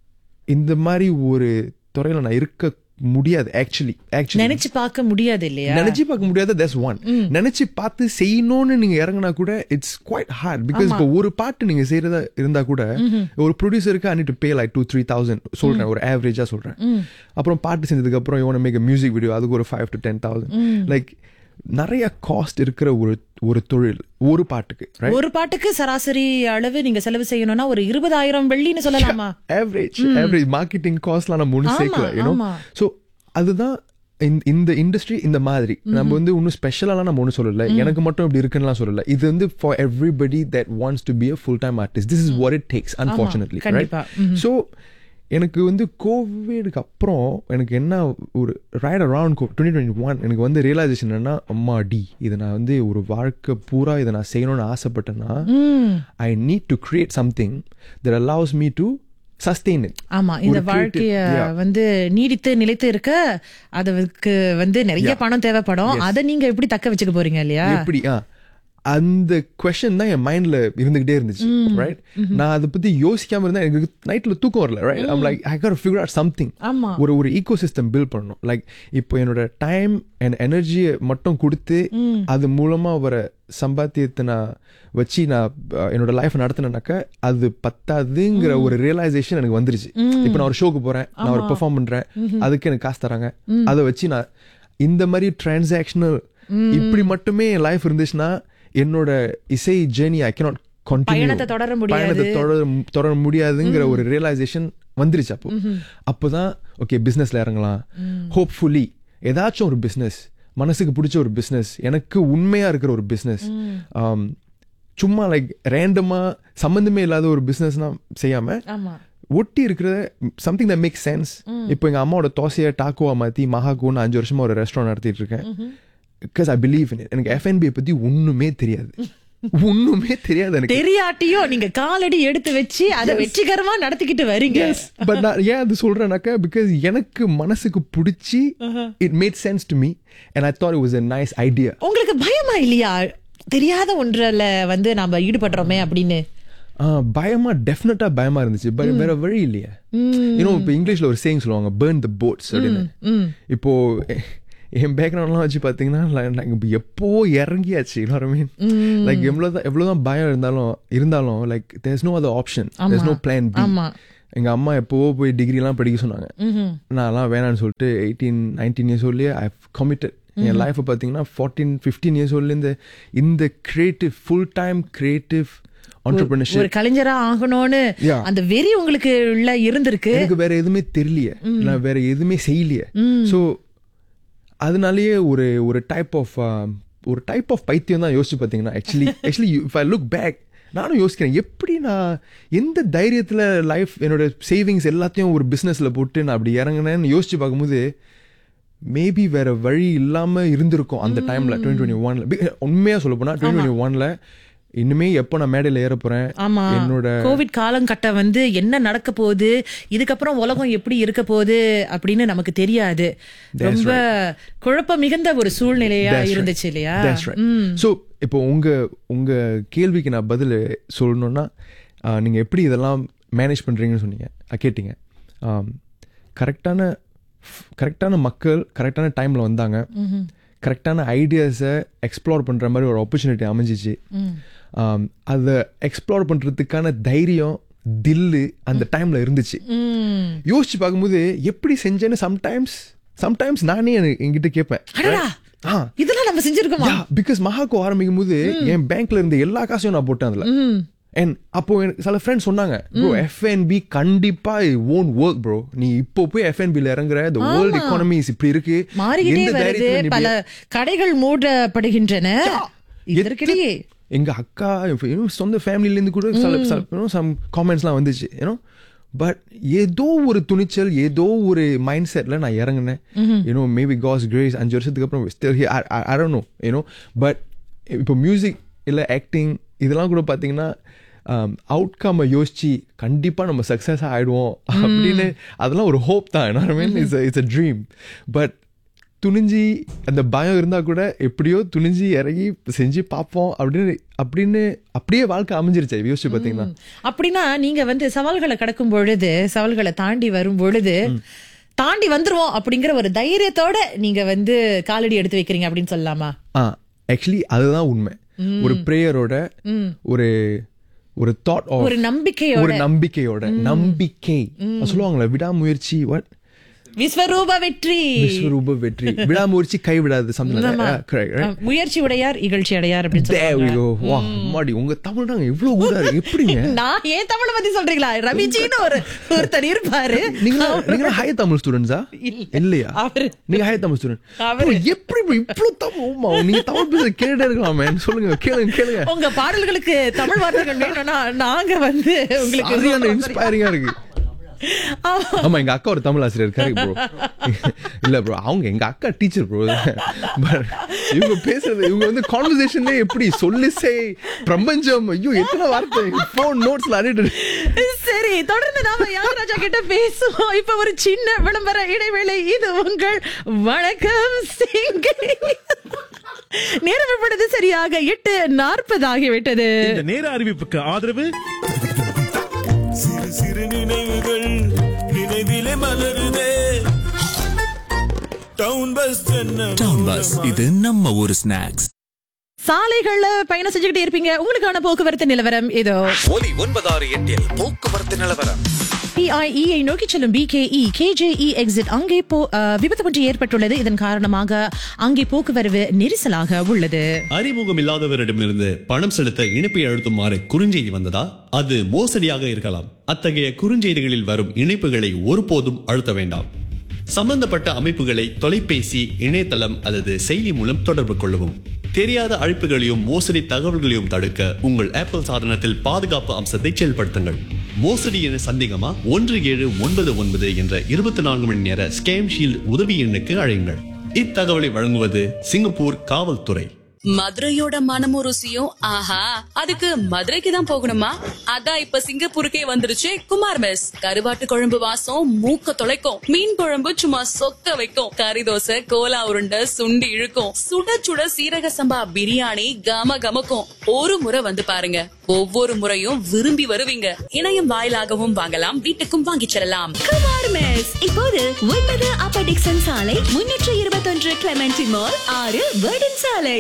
இந்த மாதிரி ஒரு துறையில் நான் இருக்க முடியாது ஆக்சுவலி ஆக்சுவலி நினைச்சு பார்க்க முடியாது இல்லையா நினைச்சு பார்க்க முடியாத தட்ஸ் ஒன் நினைச்சு பார்த்து செய்யணும்னு நீங்க இறங்கினா கூட இட்ஸ் குவைட் ஹார்ட் பிகாஸ் இப்போ ஒரு பாட்டு நீங்க செய்யறதா இருந்தா கூட ஒரு ப்ரொடியூசருக்கு அன்னிட்டு pay like two three thousand சொல்றேன் ஒரு ஆவரேஜா சொல்றேன் அப்புறம் பாட்டு செஞ்சதுக்கு அப்புறம் இவனை மேக் மியூசிக் வீடியோ அதுக்கு ஒரு five to ten thousand like நிறைய காஸ்ட் இருக்கிற ஒரு ஒரு தொழில் ஒரு பாட்டுக்கு right? ஒரு பாட்டுக்கு சராசரி அளவு நீங்க செலவு செய்யணும்னா ஒரு இருபதாயிரம் வெள்ளின்னு சொல்லலாமா ஆவரேஜ் ஆவரேஜ் மார்க்கெட்டிங் காஸ்ட்லாம் நம்ம ஒன்றும் ஆமா, சேர்க்கல யூனோ ஆமா. ஸோ அதுதான் இந்த- இந்த இண்டஸ்ட்ரி இந்த மாதிரி நம்ம வந்து ஒன்றும் ஸ்பெஷலாலாம் நம்ம ஒன்றும் சொல்லல எனக்கு மட்டும் இப்படி இருக்குன்னுலாம் சொல்லல இது வந்து for everybody that wants to be a full time artist this is what it takes unfortunately கண்டிப்பா. ஸோ எனக்கு வந்து கோவிடுக்கு அப்புறம் எனக்கு என்ன ஒரு right around twenty twenty one எனக்கு வந்து ரியலைசேஷன் என்னன்னா அம்மா டி இதை நான் வந்து ஒரு வாழ்க்கை பூரா இதை நான் செய்யணும்னு ஆசைப்பட்டேன்னா I need to create something that allows me to sustain it ஆமா இந்த ஒரு creative- வாழ்க்கைய yeah. வந்து நீடித்து நிலைத்து இருக்க அதுக்கு வந்து நிறைய Yeah. பணம் தேவைப்படும் அதை நீங்க எப்படி தக்க வச்சுக்க போறீங்க இல்லையா எப்படி ஆ அந்த கொஷன் தான் என் மைண்ட்ல இருந்துகிட்டே இருந்துச்சு ரைட் நான் அதை பத்தி யோசிக்காம இருந்தா எனக்கு நைட்ல தூக்கம் வரல right I'm like I got figure out something ஆமா. ஒரு ஒரு ஈகோ சிஸ்டம் பில்ட் பண்ணணும் லைக் இப்போ என்னோட டைம் அண்ட் எனர்ஜியை மட்டும் கொடுத்து அது மூலமா வர சம்பாத்தியத்தை நான் வச்சு நான் அஹ், என்னோட லைஃப் நடத்தினேனாக்கா அது பத்தாதுங்கிற ஒரு ரியலைசேஷன் எனக்கு வந்துருச்சு இப்போ நான் ஒரு ஷோக்கு போறேன் நான் ஒரு பெர்ஃபார்ம் பண்றேன் அதுக்கு எனக்கு காசு தராங்க அதை வச்சு நான் இந்த மாதிரி டிரான்சாக்ஷனல் இப்படி மட்டுமே என் லைஃப் இருந்துச்சுன்னா என்னோட இசை ஜேர்னி ஐ கேனாட் பயணத்தை தொடர முடியாது. பயணத்தை தொடர தொடர முடியாதுங்கிற ஒரு ரியலைசேஷன் வந்துருச்சு அப்போ அப்போதான் ஓகே பிஸ்னஸ்ல இறங்கலாம் ஹோப்ஃபுல்லி ஏதாச்சும் ஒரு பிஸ்னஸ் மனசுக்கு பிடிச்ச ஒரு பிஸ்னஸ் எனக்கு உண்மையா இருக்கிற ஒரு பிஸ்னஸ் சும்மா லைக் ரேண்டமா சம்மந்தமே இல்லாத ஒரு பிஸ்னஸ்னா செய்யாம ஆமா ஒட்டி இருக்கிற சம்திங் த மேக் சென்ஸ் இப்போ எங்க அம்மாவோட தோசையை டாக்குவா மாத்தி மகாகோன்னு அஞ்சு வருஷமா ஒரு ரெஸ்டாரண்ட் நடத்திட்டு இருக்கேன் பிகாஸ் ஐ பிலீவ் இன் எனக்கு எஃப்என்பி பத்தி ஒண்ணுமே தெரியாது ஒண்ணுமே தெரியாது எனக்கு தெரியாட்டியும் நீங்க காலடி எடுத்து வச்சு அதை வெற்றிகரமா நடத்திக்கிட்டு வரீங்க பட் நான் ஏன் அது சொல்றேனாக்கா பிகாஸ் எனக்கு மனசுக்கு பிடிச்சி it made sense to me and I thought it was a nice idea உங்களுக்கு பயமா இல்லையா தெரியாத ஒன்றுல வந்து நாம ஈடுபடுறோமே அப்படின்னு பயமா டெஃபினட்டா பயமா இருந்துச்சு பட் வேற வழி இல்லையே இன்னும் இப்போ இங்கிலீஷ்ல ஒரு சேயிங் சொல்லுவாங்க பேர்ன் த போட்ஸ் அப்படின்னு இப்போ எ- என் பேக்ரவுண்ட்லாம் வச்சு பார்த்தீங்கன்னா like இப்போ எப்போ இறங்கியாச்சு எல்லாருமே லைக் எவ்வளோதான் எவ்வளோதான் பயம் இருந்தாலும் இருந்தாலும் like there's no other option there's no plan B ஆமா. எங்க அம்மா எப்போ போய் டிகிரிலாம் படிக்க சொன்னாங்க நான்லாம் வேணாம்னு சொல்லிட்டு எயிட்டீன் நைன்டீன் இயர்ஸ் ஓல்ட்லேயே ஐ கமிட்டட் என் லைஃப்பை பார்த்தீங்கன்னா ஃபார்ட்டீன் ஃபிஃப்டீன் இயர்ஸ் ஓல்ட்லேருந்து இந்த creative full time creative entrepreneurship ஒரு கலைஞரா ஆகணும்னு Yeah. அந்த வெறி உங்களுக்கு உள்ள இருந்திருக்கு எனக்கு வேற எதுவுமே தெரியலையே நான் வேற எதுவுமே செய்யலையே ஸோ அதனாலேயே ஒரு ஒரு டைப் ஆஃப் ஒரு டைப் ஆஃப் பைத்தியம் தான் யோசிச்சு பார்த்தீங்கன்னா actually actually if I look back நானும் யோசிக்கிறேன் எப்படி நான் எந்த தைரியத்தில் லைஃப் என்னோட சேவிங்ஸ் எல்லாத்தையும் ஒரு பிஸ்னஸில் போட்டு நான் அப்படி இறங்கினேன்னு யோசிச்சு பார்க்கும்போது மேபி வேற வழி இல்லாமல் இருந்திருக்கும் அந்த டைமில் டுவெண்ட்டி டுவெண்ட்டி ஒனில் உண்மையாக சொல்ல போனால் டுவெண்ட்டி டுவெண்ட்டி ஒனில் இனிமே எப்போ நான் மேடையில் ஏற போகிறேன் ஆமா என்னோட கோவிட் காலங்கட்டம் வந்து என்ன நடக்க போகுது இதுக்கப்புறம் உலகம் எப்படி இருக்க போகுது அப்படின்னு நமக்கு தெரியாது ரொம்ப குழப்பம் மிகுந்த ஒரு சூழ்நிலையா That's right. இருந்துச்சு இல்லையா That's right. So, இப்போ உங்க உங்க கேள்விக்கு நான் பதில் சொல்லணும்னா ஆஹ், நீங்க எப்படி இதெல்லாம் மேனேஜ் பண்றீங்கன்னு சொன்னீங்க அஹ், கேட்டீங்க கரெக்டான கரெக்டான மக்கள் கரெக்டான டைம்ல வந்தாங்க கரெக்டான ஐடியாஸை எக்ஸ்ப்ளோர் பண்ற மாதிரி ஒரு ஆப்பர்ச்சுனிட்டி அமைஞ்சிச்சு ஆம், அதை எக்ஸ்ப்ளோர் பண்றதுக்கான தைரியம் தில்லு அந்த டைம்ல இருந்துச்சு ம். யோசிச்சு பார்க்கும்போது எப்படி செஞ்சேன்னு சம்டைம்ஸ் சம்டைம்ஸ் நானே எனக்கு- என்கிட்ட கேட்பேன் அடடா ஆ இதெல்லாம் நம்ம செஞ்சிருக்கோமா யா பிகாஸ் மகாக்கோ ஆரம்பிக்கும் போது என் பேங்க்ல இருந்த எல்லா காசையும் நான் போட்டேன் அதுல அண்ட் அப்போ எனக்கு சில ஃப்ரெண்ட்ஸ் சொன்னாங்க ப்ரோ எஃப்என்பி கண்டிப்பா ஓன் ஒர்க் ப்ரோ நீ இப்போ போய் எஃப்என்பில இறங்குற இந்த வேர்ல்ட் எக்கானமிஸ் இப்படி இருக்கு மாறிக்கிட்டே எந்த வருது தைரியத்துல நீ பல கடைகள் மூடப்படுகின்றன இதற்கிடையே எத்து- எங்க அக்கா you know, சொந்த ஃபேமிலில இருந்து கூட சில சம் காமெண்ட்ஸ்லாம் வந்துச்சு ஏன்னோ பட் ஏதோ ஒரு துணிச்சல் ஏதோ ஒரு மைண்ட் செட்ல நான் இறங்கினேன் யூனோ மேபி காஸ் கிரேஸ் அஞ்சு வருஷத்துக்கு அப்புறம் still I don't know you know but இப்போ மியூசிக் இல்லை ஆக்டிங் இதெல்லாம் கூட பார்த்தீங்கன்னா அவுட்கம் யோசிச்சு கண்டிப்பா நம்ம சக்ஸஸ் ஆயிடுவோம் அப்படின்னு அதெல்லாம் ஒரு ஹோப் தான் என்ன mean it's it's a dream but துணிஞ்சு அந்த பயம் இருந்தா கூட எப்படியோ துணிஞ்சு இறங்கி செஞ்சு பார்ப்போம் அப்படின்னு அப்படின்னு அப்படியே வாழ்க்கை அமைஞ்சிருச்சு யோசிச்சு பார்த்தீங்கன்னா அப்படின்னா நீங்க வந்து சவால்களை கடக்கும் பொழுது சவால்களை தாண்டி வரும் பொழுது தாண்டி வந்துருவோம் அப்படிங்கிற ஒரு தைரியத்தோட நீங்க வந்து காலடி எடுத்து வைக்கிறீங்க அப்படின்னு சொல்லலாமா ஆ ஆக்சுவலி அதுதான் உண்மை ஒரு ப்ரேயரோட ஒரு ஒரு தாட் ஒரு நம்பிக்கையோட ஒரு நம்பிக்கையோட நம்பிக்கை சொல்லுவாங்களே விடாமுயற்சி வாட் விஸ்வரூப வெற்றி விஸ்வரூப வெற்றி விடாமுயற்சி கைவிடாது ஆமா. சம்திங் அஹ், முயற்சி உடையார் இகழ்ச்சி அடையார் அப்படின்னு There we சொல்லுவாங்க go. வா அம்மாடி உங்க தமிழ் நாங்க இவ்வளவு கூட இருக்கு எப்படிங்க நான் ஏன் தமிழை பத்தி சொல்றீங்களா ரவிஜின்னு ஒரு ஒருத்தர் இருப்பாரு நீங்க நீங்க ஹை தமிழ் ஸ்டூடெண்ட்ஸா இல்லையா அவரு நீங்க ஹை தமிழ் ஸ்டூடெண்ட் அவரு. எப்படி bro இவ்வளவு தமிழ் ஓமா நீங்க தமிழ் பேச கேட்டுட்டே இருக்கலாம் மேன் சொல்லுங்க கேளுங்க கேளுங்க உங்க பாடல்களுக்கு தமிழ் வார்த்தைகள் வேணும்னா நாங்க வந்து உங்களுக்கு சரியான சொல்றோம். இன்ஸ்பைரிங்கா இருக்கு ஆமா. ஆமா எங்க அக்கா ஒரு தமிழ் ஆசிரியர் இருக்காரு ப்ரோ இல்ல ப்ரோ அவங்க எங்க அக்கா டீச்சர் ப்ரோ பட் இவங்க பேசுறது இவங்க வந்து கான்வர்சேஷன்ல எப்படி சொல்லி சே பிரபஞ்சம் ஐயோ எத்தனை வார்த்தை போன் நோட்ஸ்ல அடிட்டு சரி தொடர்ந்து நாம யாகராஜா கிட்ட பேசுவோம் இப்ப ஒரு சின்ன விளம்பர இடைவேளை இது உங்கள் வணக்கம் சிங்கை நேரம் இப்பொழுது சரியாக எட்டு நாற்பது ஆகிவிட்டது இந்த நேர அறிவிப்புக்கு ஆதரவு சிறு சிறு நினைவுகள் நினைவிலே மலருதே டவுன் பஸ் டவுன் பஸ் இது நம்ம ஊர் ஸ்நாக்ஸ் சாலைகள்ல பயணம் செஞ்சுக்கிட்டே இருப்பீங்க உங்களுக்கான போக்குவரத்து நிலவரம் இதோ ஒலி ஒன்பதாறு எட்டில் போக்குவரத்து நிலவரம் பிஐஇயை நோக்கி செல்லும் பிகேஇ கேஜேஇ எக்ஸிட் அங்கே போ அஹ், விபத்து ஒன்று ஏற்பட்டுள்ளது இதன் காரணமாக அங்கே போக்குவரவு நெரிசலாக உள்ளது அறிமுகம் இல்லாதவரிடமிருந்து பணம் செலுத்த இணைப்பை அழுத்துமாறு குறுஞ்செய்தி வந்ததா அது மோசடியாக இருக்கலாம் அத்தகைய குறுஞ்செய்திகளில் வரும் இணைப்புகளை ஒருபோதும் அழுத்த வேண்டாம் சம்பந்தப்பட்ட அமைப்புகளை தொலைபேசி இணையதளம் அல்லது செயலி மூலம் தொடர்பு கொள்ளவும் தெரியாத அழைப்புகளையும் மோசடி தகவல்களையும் தடுக்க உங்கள் ஆப்பிள் சாதனத்தில் பாதுகாப்பு அம்சத்தை செயல்படுத்துங்கள் மோசடி என சந்தேகமா ஒன்று ஏழு ஒன்பது ஒன்பது என்ற இருபத்தி நான்கு மணி நேர ஸ்கேம் ஷீல்ட் உதவி எண்ணுக்கு அழையுங்கள் இத்தகவலை வழங்குவது சிங்கப்பூர் காவல்துறை மதுரையோட மனமும் ருசியும் ஆஹா அதுக்கு மதுரைக்கு தான் போகணுமா அதான் இப்ப சிங்கப்பூருக்கே வந்துருச்சு குமார் மெஸ் கருவாட்டு குழம்பு வாசம் மூக்க தொலைக்கும் மீன் குழம்பு சும்மா சொக்க வைக்கும் கறி தோசை கோலா உருண்டை சுண்டி இழுக்கும் சுட சுட சீரக சம்பா பிரியாணி கம கமக்கும் ஒரு முறை வந்து பாருங்க ஒவ்வொரு முறையும் விரும்பி வருவீங்க இணையம் வாயிலாகவும் வாங்கலாம் வீட்டுக்கும் வாங்கிச் செல்லலாம் குமார் மெஸ் இப்போது ஒன்பது அப்பர் டிக்சன் சாலை முன்னூற்று இருபத்தொன்று கிளமெண்டி மால் ஆறு வேர்டன் சாலை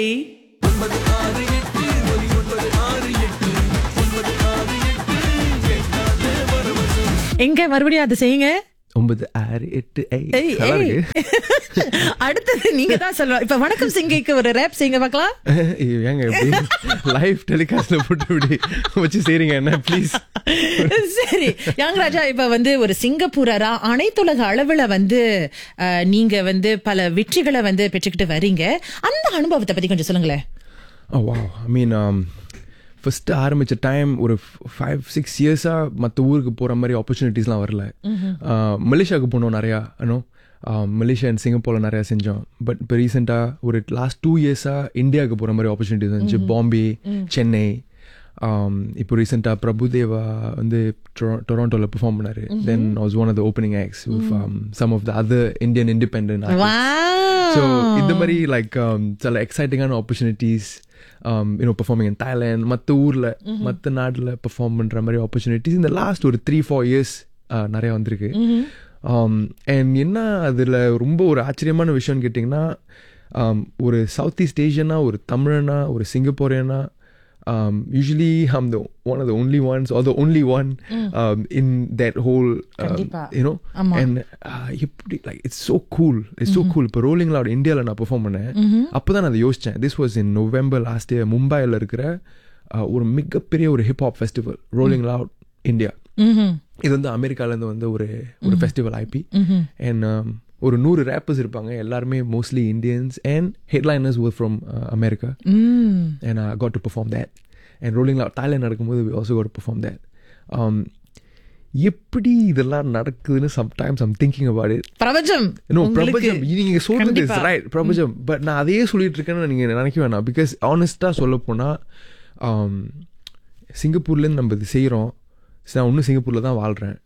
எங்க மறுபடியும் அதை செய்யுங்க ஒன்பது ஆறு எட்டு ஐ ஏய், நல்லா ஏய். இருக்கு அடுத்தது நீங்க தான் சொல்லணும் இப்ப வணக்கம் சிங்கைக்கு ஒரு ரேப் செய்யுங்க பார்க்கலாம் ஐயோ, ஏங்க எப்படி லைவ் டெலிகாஸ்ட்ல போட்டு இப்படி வச்சு செய்றீங்க என்ன ப்ளீஸ் சரி யாங்கராஜா இப்ப வந்து ஒரு சிங்கப்பூரரா அனைத்துலக அளவுல வந்து அஹ், நீங்க வந்து பல வெற்றிகளை வந்து பெற்றுக்கிட்டு வரீங்க அந்த அனுபவத்தை பத்தி கொஞ்சம் சொல்லுங்களேன் ஓ வா ஐ மீன் ஃபஸ்ட்டு ஆரம்பித்த டைம் ஒரு ஃபைவ் சிக்ஸ் இயர்ஸாக மற்ற ஊருக்கு போகிற மாதிரி ஆப்பர்ச்சுனிட்டிஸ்லாம் வரல மலேசியாவுக்கு போனோம் நிறையா இன்னும் மலேசியா அண்ட் சிங்கப்பூரில் நிறையா செஞ்சோம் பட் இப்போ ரீசெண்டாக ஒரு லாஸ்ட் டூ இயர்ஸாக இந்தியாவுக்கு போகிற மாதிரி ஆப்பர்ச்சுனிட்டிஸ் வந்துச்சு பாம்பே சென்னை um, இப்போ ரீசெண்டாக பிரபுதேவா வந்து டொராண்டோவில் பெர்ஃபார்ம் பண்ணாரு then was one of the opening acts with some of the other Indian independent so இந்த மாதிரி லைக் சில எக்ஸைட்டிங்கான opportunities you know performing in Thailand மற்ற ஊரில் மற்ற நாட்டில் பெர்ஃபார்ம் பண்ணுற மாதிரி ஆப்பர்ச்சுனிட்டிஸ் இந்த லாஸ்ட் ஒரு த்ரீ ஃபோர் இயர்ஸ் நிறையா வந்திருக்கு அண்ட் என்ன அதில் ரொம்ப ஒரு ஆச்சரியமான விஷயம்னு கேட்டிங்கன்னா um, ஒரு சவுத் ஈஸ்ட் ஏஷியனா ஒரு தமிழனா ஒரு சிங்கப்பூரியனா um, usually I'm the one of the only ones or the only one um, in that whole um, கண்டிப்பா. you know ஆமா. and uh, எப்படி like it's so cool it's so cool இப்போ rolling loud இந்தியாவில் நான் perform பண்ணேன் அப்போ தான் நான் அதை யோசித்தேன் this was in November last year மும்பையில் இருக்கிற uh, ஒரு மிகப்பெரிய ஒரு hip hop festival rolling loud India இது வந்து அமெரிக்காலேருந்து வந்து ஒரு ஒரு ஃபெஸ்டிவல் ஐபி அண்ட் ஒரு நூறு ரேப்பர்ஸ் இருப்பாங்க எல்லாருமே mostly Indians and headliners work from America and I got to perform that. And rolling out Thailand நடக்கும்போது we also got to perform that. Um, எப்படி இதெல்லாம் நடக்குதுன்னு sometimes I'm thinking about it பிரபஞ்சம் know உங்களுக்கு- பிரபஞ்சம் நீங்க சொல்றது இஸ் கண்டிப்பா. ரைட் பிரபஞ்சம் பட் நான் அதையே சொல்லிட்டு இருக்கேன்னு நீங்க நினைக்க வேணாம் பிகாஸ் ஆனஸ்டா சொல்ல போனா சிங்கப்பூர்லேருந்து நம்ம இது செய்கிறோம் நான் இன்னும் சிங்கப்பூரில் தான் வாழ்கிறேன்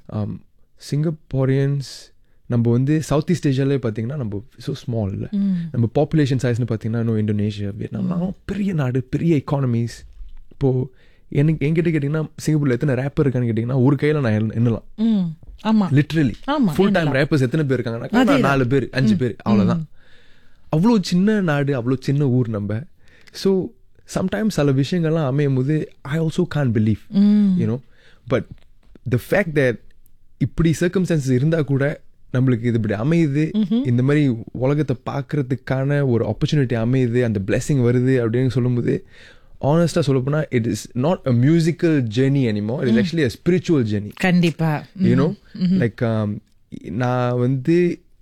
சிங்கப்பூரியன்ஸ் நம்ம வந்து சவுத் ஈஸ்ட் ஏஷியாலே பார்த்தீங்கன்னா நம்ம ஸோ ஸ்மால் இல்லை நம்ம பாப்புலேஷன் சைஸ்னு பார்த்தீங்கன்னா இன்னும் இந்தோனேஷியா வியட்நாம் பெரிய நாடு பெரிய எக்கானமிஸ் இப்போது எனக்கு என்கிட்ட கேட்டிங்கன்னா சிங்கப்பூரில் எத்தனை ரேப்பர் இருக்கான்னு கேட்டிங்கன்னா ஒரு கையில் நான் எண்ண- எண்ணலாம் ம், ஆமா லிட்ரலி ஆமா, ஃபுல் டைம் ரேப்பர்ஸ் எத்தனை பேர் இருக்காங்கன்னா நான் நாலு பேர் அஞ்சு பேர் அவ்வளோதான் அவ்வளோ சின்ன நாடு அவ்வளோ சின்ன ஊர் நம்ம ஸோ சம்டைம்ஸ் சில விஷயங்கள்லாம் அமையும் போது I also can believe you know but the fact that இப்படி சர்க்கம்ஸ்டான்சஸ் இருந்தால் கூட நம்மளுக்கு இது இப்படி அமையுது இந்த மாதிரி உலகத்தை பார்க்கறதுக்கான ஒரு ஆப்பர்ச்சுனிட்டி அமையுது அந்த blessing வருது அப்படின்னு சொல்லும்போது ஆனஸ்டாக சொல்லப்போனால் it is not a musical journey anymore it is actually a spiritual journey கண்டிப்பா யூனோ லைக் நான் வந்து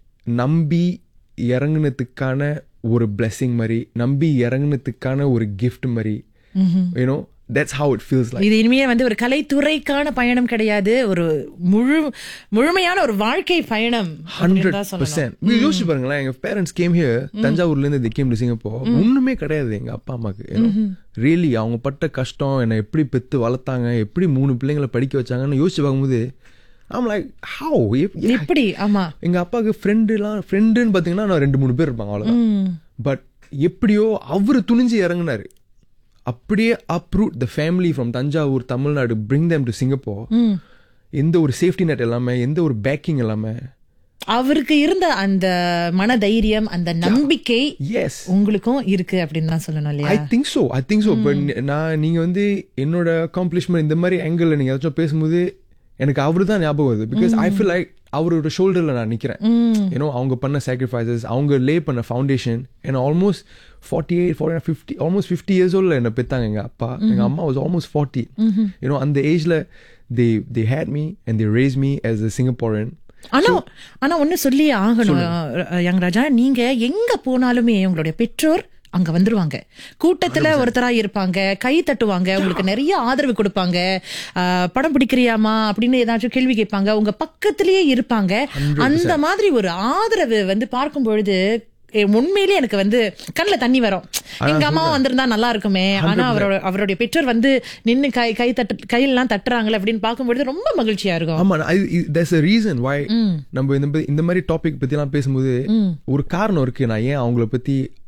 நம்பி இறங்குனதுக்கான ஒரு blessing மாதிரி நம்பி இறங்குனதுக்கான ஒரு gift மாதிரி you know that's how it feels like இது இனிமே வந்து ஒரு கலைத்துறைக்கான பயணம் கிடையாது ஒரு முழு முழுமையான ஒரு வாழ்க்கை பயணம் அப்படின்னு ஹண்ட்ரட் தான் சொல்லணும். பர்சன்ட் யோசிச்சு பாருங்களேன் எங்க பேரண்ட்ஸ் கேம் ஹியர் தஞ்சாவூர்ல இருந்து தி கேம் டு சிங்கப்பூர் ஒண்ணுமே கிடையாது எங்க அப்பா அம்மாக்கு ரியலி அவங்க பட்ட கஷ்டம் என்னை எப்படி பெத்து வளர்த்தாங்க எப்படி மூணு பிள்ளைங்களை படிக்க வச்சாங்கன்னு யோசிச்சு பார்க்கும்போது ஆம் லைக் ஹவு எப்படி ஆமா எங்க அப்பாவுக்கு ஃப்ரெண்டுலாம் ஃப்ரெண்டுன்னு பாத்தீங்கன்னா நான் ரெண்டு மூணு பேர் இருப்பாங்க அவ்வளவுதான் பட் எப்படியோ அவரு துணிஞ்சு இறங்குனாரு அப்படியே uproot the family from Thanjavur Tamil Nadu bring them to Singapore எந்த ஒரு சேஃப்டி நெட் எல்லாமே எந்த ஒரு பேக்கிங் எல்லாமே அவருக்கு இருந்த அந்த மன தைரியம் அந்த நம்பிக்கை எஸ் உங்களுக்கும் இருக்கு அப்படின்னு தான் சொல்லணும் ஐ இல்லையா think so I think so but நான் நீங்க வந்து என்னோட அக்காம்ப்ளிஷ்மெண்ட் இந்த மாதிரி ஆங்கிள் நீங்க ஏதாச்சும் பேசும்போது எனக்கு அவரு தான் ஞாபகம் வருது பிகாஸ் ஐ ஃபீல் லைக் அவரோட ஷோல்டர்ல நான் நிக்கிறேன் ஏன்னோ அவங்க பண்ண சாக்ரிஃபைசஸ் அவங்க லே பண்ண ஃபவுண்டேஷன் ஏன்னா almost forty eight forty fifty almost fifty years ஓல்ல என்ன பெத்தாங்க எங்க அப்பா எங்க அம்மா வாஸ் ஆல்மோஸ்ட் ஃபார்ட்டி யூனோ அந்த ஏஜ்ல they they had me and they raised me as a Singaporean ஆனா ஆனா ஒண்ணு சொல்லியே ஆகணும் யங் ராஜா நீங்க எங்க போனாலுமே உங்களுடைய பெற்றோர் அங்க வந்துருவாங்க கூட்டத்துல ஒருத்தரா இருப்பாங்க கை தட்டுவாங்க உங்களுக்கு நிறைய ஆதரவு கொடுப்பாங்க ஆஹ், படம் பிடிக்கிறியாமா அப்படின்னு ஏதாச்சும் கேள்வி கேட்பாங்க உங்க பக்கத்திலேயே இருப்பாங்க அந்த மாதிரி ஒரு ஆதரவு வந்து பார்க்கும் பொழுது எ, உண்மையிலேயே எனக்கு வந்து கண்ணுல தண்ணி வரும் எங்க அம்மாவும் வந்திருந்தா நல்லா இருக்குமே ஆனா அவரோட அவருடைய பெற்றோர் வந்து நின்னு கை கை தட்டு கையெல்லாம் தட்டுறாங்களே அப்படின்னு பார்க்கும்பொழுது ரொம்ப மகிழ்ச்சியா இருக்கும் ஆமா தேர்ஸ் அ ரீசன் வை நம்ம இந்த மாதிரி- இந்த மாதிரி டாபிக் பத்தி எல்லாம் பேசும்போது ஒரு காரணம் இருக்கு நான் ஏன் அவங்கள பத்தி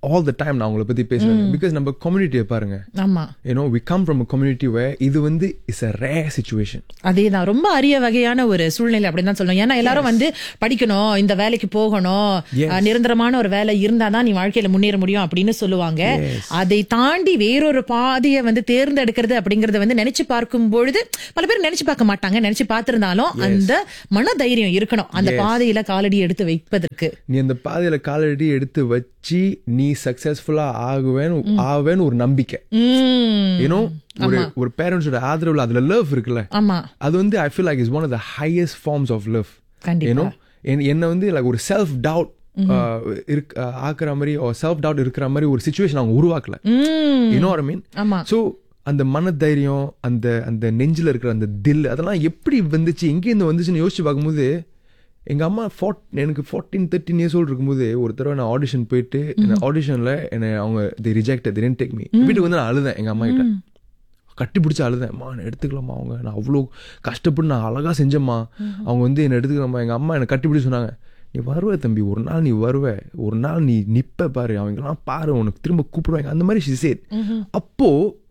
ஆல் த டைம் நான் அவங்கள பத்தி பேசுறேன் பிகாஸ் நம்ம கம்யூனிட்டியை பாருங்க ஆமா you know we come from community way இது வந்து இஸ் அ ரே சுச்சுவேஷன் அதேதான் ரொம்ப அரிய வகையான ஒரு சூழ்நிலை அப்படின்னு தான் சொல்லணும் ஏன்னா எல்லாரும் வந்து படிக்கணும் இந்த வேலைக்கு போகணும் Yes. அஹ், நிரந்தரமான ஒரு வேலை இருந்தாதான் நீ வாழ்க்கையில முன்னேற முடியும் அப்படின்னு சொல்லுவாங்க அதை தாண்டி வேறொரு பாதையை வந்து தேர்ந்தெடுக்கிறது அப்படிங்கறத வந்து நினைச்சு பார்க்கும் பொழுது பல பேர் நினைச்சு பார்க்க மாட்டாங்க நினைச்சு பார்த்திருந்தாலும் அந்த மன தைரியம் இருக்கணும் அந்த பாதையில காலடி எடுத்து வைப்பதற்கு நீ அந்த பாதையில காலடி எடுத்து வச்சு நீ சக்சஸ்ஃபுல்லா ஆகுவேன்னு ஆவேன்னு ஒரு நம்பிக்கை உம் யூனோ ஒரு ஒரு பேரண்ட்ஸோட ஆதரவுல அதுல லவ் இருக்குல்ல ஆமா அது வந்து I feel like is one of the highest forms of love கண்டிப்பா. யூனோ என்ன வந்து லைக் ஒரு செல்ஃப் டவுட் இருக்கு ஆக்குற மாதிரி செல்ஃப் டவுட் இருக்கிற மாதிரி ஒரு சுச்சுவேஷன் அவங்க உருவாக்கல யூனோ ஐ மீன் ஆமா. ஸோ அந்த மன தைரியம் அந்த அந்த நெஞ்சில் இருக்கிற அந்த தில் அதெல்லாம் எப்படி வந்துச்சு எங்கேருந்து வந்துச்சுன்னு யோசிச்சு பார்க்கும்போது எங்க அம்மா ஃபார்ட் எனக்கு ஃபார்ட்டீன் தேர்ட்டின் இயர்ஸ் ஓல்டு இருக்கும்போது ஒரு தடவை நான் ஆடிஷன் போயிட்டு ஆடிஷன்ல என்னை அவங்க the reject the take me வீட்டுக்கு வந்து நான் அழுதேன் எங்க அம்மா கிட்ட கட்டி பிடிச்சி அழுதேன் அம்மா நான் எடுத்துக்கலாமா அவங்க நான் அவ்வளோ கஷ்டப்பட்டு நான் அழகாக செஞ்சேம்மா அவங்க வந்து என்னை எடுத்துக்கலாமா எங்கள் அம்மா என்னை கட்டி பிடிச்சி சொன்னாங்க நீ வருவ தம்பி ஒரு நாள் நீ வருவ ஒரு நாள் நீ நிப்ப பாரு அவங்கெல்லாம் பாரு உனக்கு திரும்ப கூப்பிடுவாங்க அந்த மாதிரி ஷிசேட் அப்போ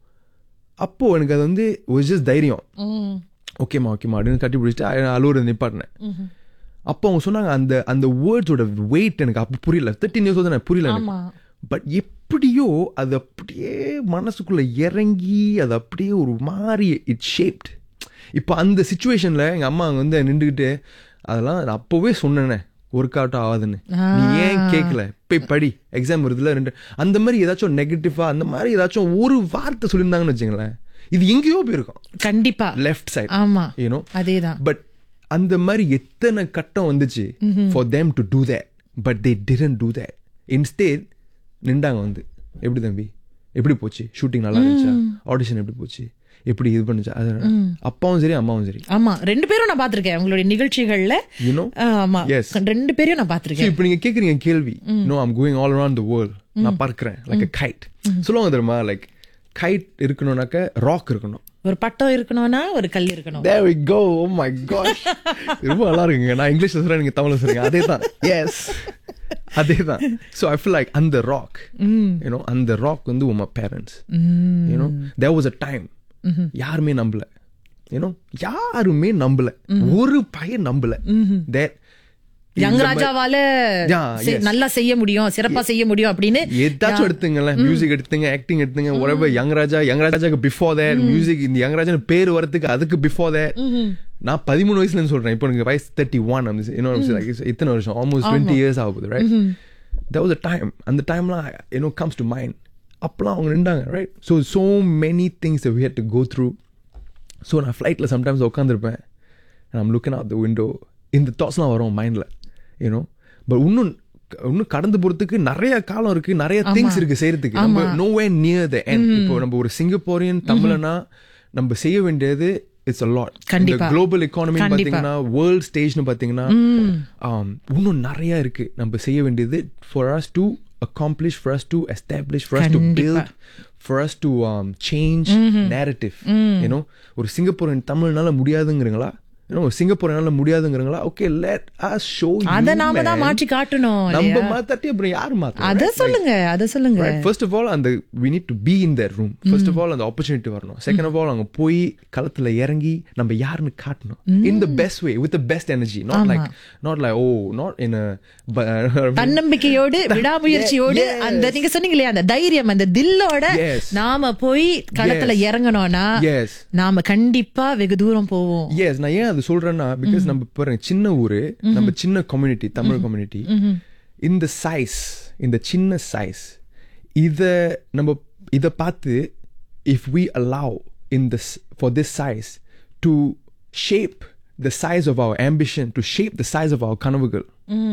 அப்போ எனக்கு அது வந்து ஒரு ஜஸ்ட் தைரியம் ஓகேம்மா ஓகேம்மா அப்படின்னு கட்டி பிடிச்சிட்டு அழுவுறது நிப்பாட்டினேன் அப்போ அவங்க சொன்னாங்க அந்த அந்த வேர்ட்ஸோட வெயிட் எனக்கு அப்போ புரியல தேர்ட்டின் இயர்ஸ் வந்து எனக்கு புரியல எனக்கு பட் எப்படியோ அது அப்படியே மனசுக்குள்ள இறங்கி அது அப்படியே ஒரு மாதிரி இட் ஷேப்ட் இப்போ அந்த சுச்சுவேஷன்ல எங்க அம்மா அங்க வந்து நின்றுக்கிட்டு அதெல்லாம் நான் அப்போவே சொன்னேனே ஒர்க் அவுட் ஆகாதுன்னு நீ ஏன் கேட்கல போய் படி எக்ஸாம் வருதுல ரெண்டு அந்த மாதிரி ஏதாச்சும் நெகட்டிவா அந்த மாதிரி ஏதாச்சும் ஒரு வார்த்தை சொல்லியிருந்தாங்கன்னு வச்சுங்களேன் இது எங்கேயோ போயிருக்கும் கண்டிப்பா லெஃப்ட் சைட் ஆமா யூனோ அதேதான் பட் அந்த மாதிரி எத்தனை கட்டம் வந்துச்சு for them to do that but they didn't do that instead நின்றாங்க வந்து எப்படி தம்பி எப்படி போச்சு ஷூட்டிங் நல்லா இருந்துச்சா ஆடிஷன் எப்படி போச்சு எப்படி இது பண்ணுச்சா அது அப்பாவும் சரி அம்மாவும் சரி ஆமா ரெண்டு பேரும் நான் பாத்திருக்கேன் உங்களுடைய நிகழ்ச்சிகள்ல You know? ஆமா Yes. ரெண்டு பேரையும் நான் So, பாத்திருக்கேன் இப்போ நீங்க கேக்குறீங்க கேள்வி no I'm going all around the world நான் பார்க்கிறேன் லைக் அ கைட் சொல்லுவாங்க தெரியுமா லைக் கைட் இருக்கணும்னாக்க ராக் இருக்கணும் ஒரு பட்டம் இருக்கணும்னா ஒரு கல் இருக்கணும் There we go. Oh my gosh. ரொம்ப நல்லா இருக்குங்க நான் இங்கிலீஷ்ல சொல்றேன் நீங்க தமிழ்ல சொல்றீங்க அதே தான் எஸ் அதே தான் ஸோ ஐ ஃபீல் லைக் அந்த ராக் யூனோ அந்த ராக் வந்து உமா parents you know there was a time யாருமே நம்பல யூனோ யாருமே நம்பல ஒரு பையன் நம்பல தேட் யங் ராஜாவால Yeah, செ- yes. நல்லா செய்ய முடியும் சிறப்பா செய்ய முடியும் அப்படின்னு ஏதாச்சும் எடுத்துங்களேன் மியூசிக் எடுத்துங்க ஆக்டிங் எடுத்துங்க ஒரே யங் ராஜா யங் ராஜாக்கு பிஃபோர் தேட் மியூசிக் இந்த யங் ராஜா பேர் வரதுக்கு அதுக்கு பிஃபோர் தேட் நான் பதிமூணு வயசுல இருந்து சொல்றேன் இப்போ எனக்கு வயசு தேர்ட்டி ஒன் இன்னும் இத்தனை வருஷம் ஆல்மோஸ்ட் டுவெண்ட்டி இயர்ஸ் ஆகுது right that was a time அந்த டைம்லாம் யூனோ கம்ஸ் டு மைண்ட் அப்பெல்லாம் அவங்க நின்றாங்க right so so many things we had to go through so நான் ஃப்ளைட்டில் சம்டைம்ஸ் உட்காந்துருப்பேன் I'm looking out the window இந்த தாட்ஸ்லாம் வரும் மைண்டில் யூனோ பட் இன்னும் இன்னும் கடந்து போறதுக்கு நிறைய காலம் இருக்கு நிறைய திங்ஸ் இருக்கு செய்யறதுக்கு நம்ம no way near the end இப்போ நம்ம ஒரு சிங்கப்பூரியன் தமிழனா நம்ம செய்ய வேண்டியது இட்ஸ் அ லாட் கண்டிப்பா. குளோபல் எக்கானமி கண்டிப்பா. பாத்தீங்கன்னா வேர்ல்ட் ஸ்டேஜ்னு பாத்தீங்கன்னா um, இன்னும் நிறைய இருக்கு நம்ம செய்ய வேண்டியது for us to accomplish for us to establish for us to கண்டிப்பா. build for us to um, change narrative you know ஒரு சிங்கப்பூரின் தமிழ்னால முடியாதுங்கிறீங்களா you know, ஒரு சிங்கப்பூரினால முடியாதுங்கிறீங்களா okay let us show you அத நாம தான் man. மாற்றி காட்டணும் நம்ம இல்லையா? மாத்தாட்டி அப்புறம் யாரு மாத்தா அத சொல்லுங்க அத சொல்லுங்க Right. First of all, அந்த we need to be in that room. First of all, அந்த opportunity வரணும். Second of all, அங்க போய் களத்துல இறங்கி நம்ம யாருன்னு காட்டணும். In the best way, with the best energy. Not like, not like, oh, not in a... but- தன்னம்பிக்கையோடு விடாமுயற்சியோடு Yes. அந்த நீங்க சொன்னீங்க இல்லையா அந்த தைரியம் அந்த தில்லோட Yes. நாம போய் களத்துல Yes. இறங்கணும்னா Yes. நாம கண்டிப்பா வெகு தூரம் போவோம் Yes, நான் ஏன் அது சொல்றேன்னா பிகாஸ் நம்ம பாருங்க சின்ன ஊரு நம்ம சின்ன கம்யூனிட்டி தமிழ் கம்யூனிட்டி இந்த சைஸ் இந்த சின்ன சைஸ் இத நம்ம இத பார்த்து if we allow in this for this size to shape the size of our ambition to shape the size of our கனவுகள்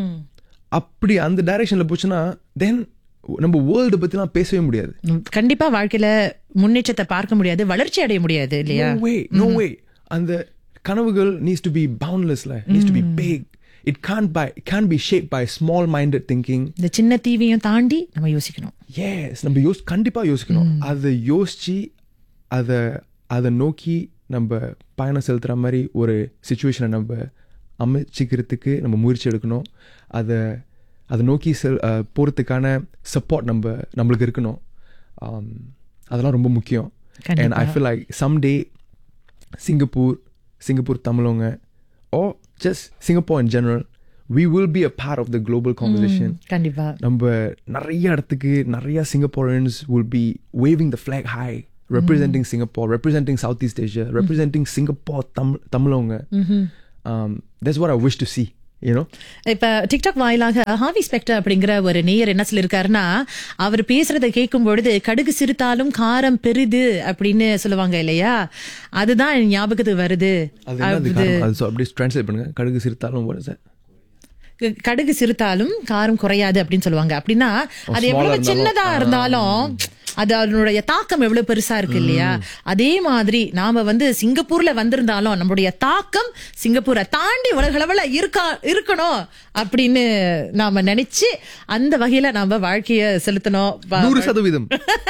அப்படி அந்த டைரக்ஷன்ல போச்சுன்னா தென் நம்ம வேர்ல்டு பத்திலாம் பேசவே முடியாது உம், கண்டிப்பா வாழ்க்கையில முன்னேற்றத்தை பார்க்க முடியாது வளர்ச்சி அடைய முடியாது இல்லையா No way, no way. அந்த கனவுகள் needs to be boundlessல needs to be big. It can't by it can't be shaped by small minded thinking. இந்த சின்ன தீவையும் தாண்டி நம்ம யோசிக்கணும் Yes, நம்ம யோசி கண்டிப்பா யோசிக்கணும் அதை யோசிச்சு அதை அதை நோக்கி நம்ம பயணம் செலுத்துற மாதிரி ஒரு சுச்சுவேஷனை நம்ம அமைச்சிக்கிறதுக்கு நம்ம முயற்சி எடுக்கணும் அதை அதை நோக்கி செல் அஹ், போறதுக்கான சப்போர்ட் நம்ம நம்மளுக்கு இருக்கணும் Um, அதெல்லாம் ரொம்ப முக்கியம் அண்ட் ஐ கண்டிப்பா. Feel like some day Singapore Singapore தமிழவங்க or just Singapore in general we will be a part of the global competition கண்டிப்பா நம்ம நிறைய இடத்துக்கு நிறைய Singaporeans will be waving the flag high representing Singapore representing south east Asia representing Singapore Tamil தமிழவங்க that's what I wish to see you know இப்ப TikTok வாயிலாக Harvey Spectre அப்படிங்கிற ஒரு நேயர் என்ன சொல்லிருக்காருன்னா அவர் பேசுறதை கேட்கும் பொழுது கடுகு சிரித்தாலும் காரம் பெரிது அப்படின்னு சொல்லுவாங்க இல்லையா அதுதான் என் ஞாபகத்துக்கு வருது அது என்னது காரணம்? அது so அப்படியே ட்ரான்ஸ்லேட் பண்ணுங்க கடுகு சிரித்தாலும் what is that? க- கடுகு சிரித்தாலும் காரம் குறையாது அப்படின்னு சொல்லுவாங்க அப்படின்னா அது small-ஆ எவ்வளவு இருந்தாலும், சின்னதா இருந்தாலும் அது அதனுடைய தாக்கம் எவ்வளவு பெருசா இருக்கு இல்லையா அதே மாதிரி நாம வந்து சிங்கப்பூர்ல வந்திருந்தாலும் நம்மளுடைய தாக்கம் சிங்கப்பூரை தாண்டி உலக அளவுல இருக்கா இருக்கணும் அப்படின்னு நாம நினைச்சு அந்த வகையில நாம வாழ்க்கைய செலுத்தணும் வ- நூறு சதவீதம்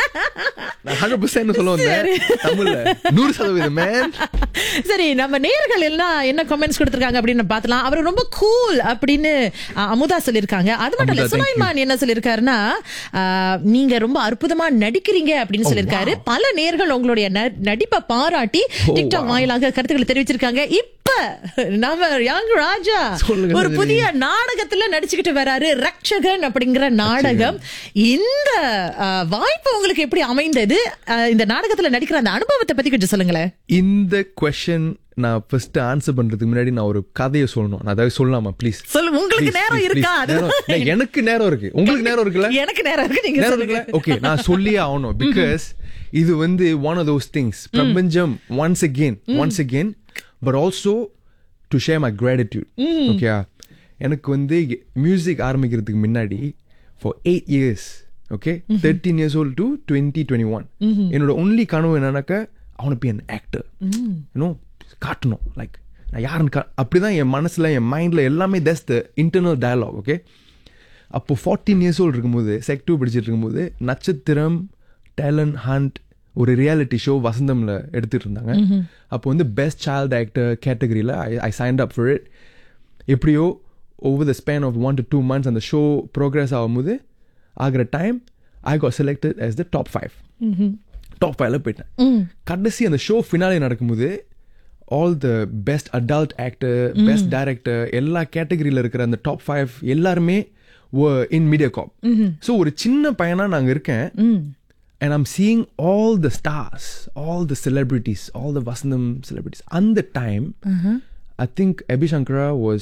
நான் ஹண்ட்ரட் பர்சன்ட் சொல்ல வந்தேன் தமிழ்ல நூறு சதவீதம் மேன் சரி நம்ம நேர்கள் எல்லாம் என்ன கமெண்ட்ஸ் கொடுத்திருக்காங்க அப்படின்னு பார்த்தலாம் அவர் ரொம்ப கூல் அப்படின்னு அ, அமுதா சொல்லியிருக்காங்க அது மட்டும் இல்ல அமுதா, thank you. சுலைமான் என்ன சொல்லியிருக்காருன்னா ஆ, நீங்க ரொம்ப அற்புதமா நடிக்கிறீங்க அப்படின்னு சொல்லியிருக்காரு பல நேர்கள் உங்களுடைய ந- நடிப்பை பாராட்டி டிக்டாக் வாயிலாக கருத்துக்களை தெரிவிச்சிருக்காங்க இப்ப நம்ம யங் ராஜா சொல்லுங்க, ஒரு ரஜினி. புதிய நாடகத்துல நடிச்சுக்கிட்டு வராரு ரக்ஷகன் அப்படிங்கிற நாடகம் இந்த ஆ, வாய்ப்பு உங்களுக்கு எப்படி அமைந்தது ஆ, இந்த நாடகத்துல நடிக்கிற அந்த அனுபவத்தை பத்தி கொஞ்சம் சொல்லுங்களேன் இந்த கொஸ்டின் நான் ஃபர்ஸ்ட் ஆன்சர் பண்றதுக்கு முன்னாடி நான் ஒரு கதையை சொல்லணும் நான் அதாவது சொல்லலாமா ப்ளீஸ் சொல்லு உங்களுக்கு நேரம் இருக்கா அதுதான் எனக்கு நேரம் இருக்கு உங்களுக்கு நேரம் இருக்குல்ல எனக்கு நேரம் இருக்கு நீங்க நேரம் சொல்லுங்க இருக்குல்ல ஓகே நான் சொல்லியே ஆகணும் பிகாஸ் இது வந்து ஒன் ஆஃப் தோஸ் திங்ஸ் பிரபஞ்சம் once again once again but also to share my gratitude okay எனக்கு வந்து மியூசிக் ஆரம்பிக்கிறதுக்கு முன்னாடி for eight years okay thirteen years old to twenty twenty one என்னோட ஒன்லி கனவு என்னன்னாக்கா அவனை பி அன் ஆக்டர் யூனோ காட்டணும் லைக் நான் யாருன்னு கா அப்படிதான் என் மனசுல என் மைண்ட்ல எல்லாமே that's the internal dialogue okay அப்போ ஃபார்ட்டீன் இயர்ஸ் ஓல்டு இருக்கும்போது செக் டூ படிச்சுட்டு இருக்கும்போது நட்சத்திரம் டேலண்ட் ஹண்ட் ஒரு ரியாலிட்டி ஷோ வசந்தம்ல எடுத்துட்டு இருந்தாங்க அப்போ வந்து பெஸ்ட் சைல்ட் ஆக்டர் கேட்டகரியில் I I signed up for it எப்படியோ over the span of one to two months அந்த ஷோ ப்ரோக்ரஸ் ஆகும்போது ஆகிற time I got selected as the top five top ஃபைவ்ல போயிட்டேன் கடைசி அந்த ஷோ ஃபினாலே நடக்கும்போது all the best adult actor best director எல்லா கேட்டகரியில் இருக்கிற அந்த டாப் ஃபைவ் எல்லாருமே இன் மீடியா காப் ஸோ ஒரு சின்ன பையனா நாங்கள் இருக்கேன் and I'm seeing all the stars, all the celebrities, all the Vasantham celebrities. And the time, I think Abhi Shankara was,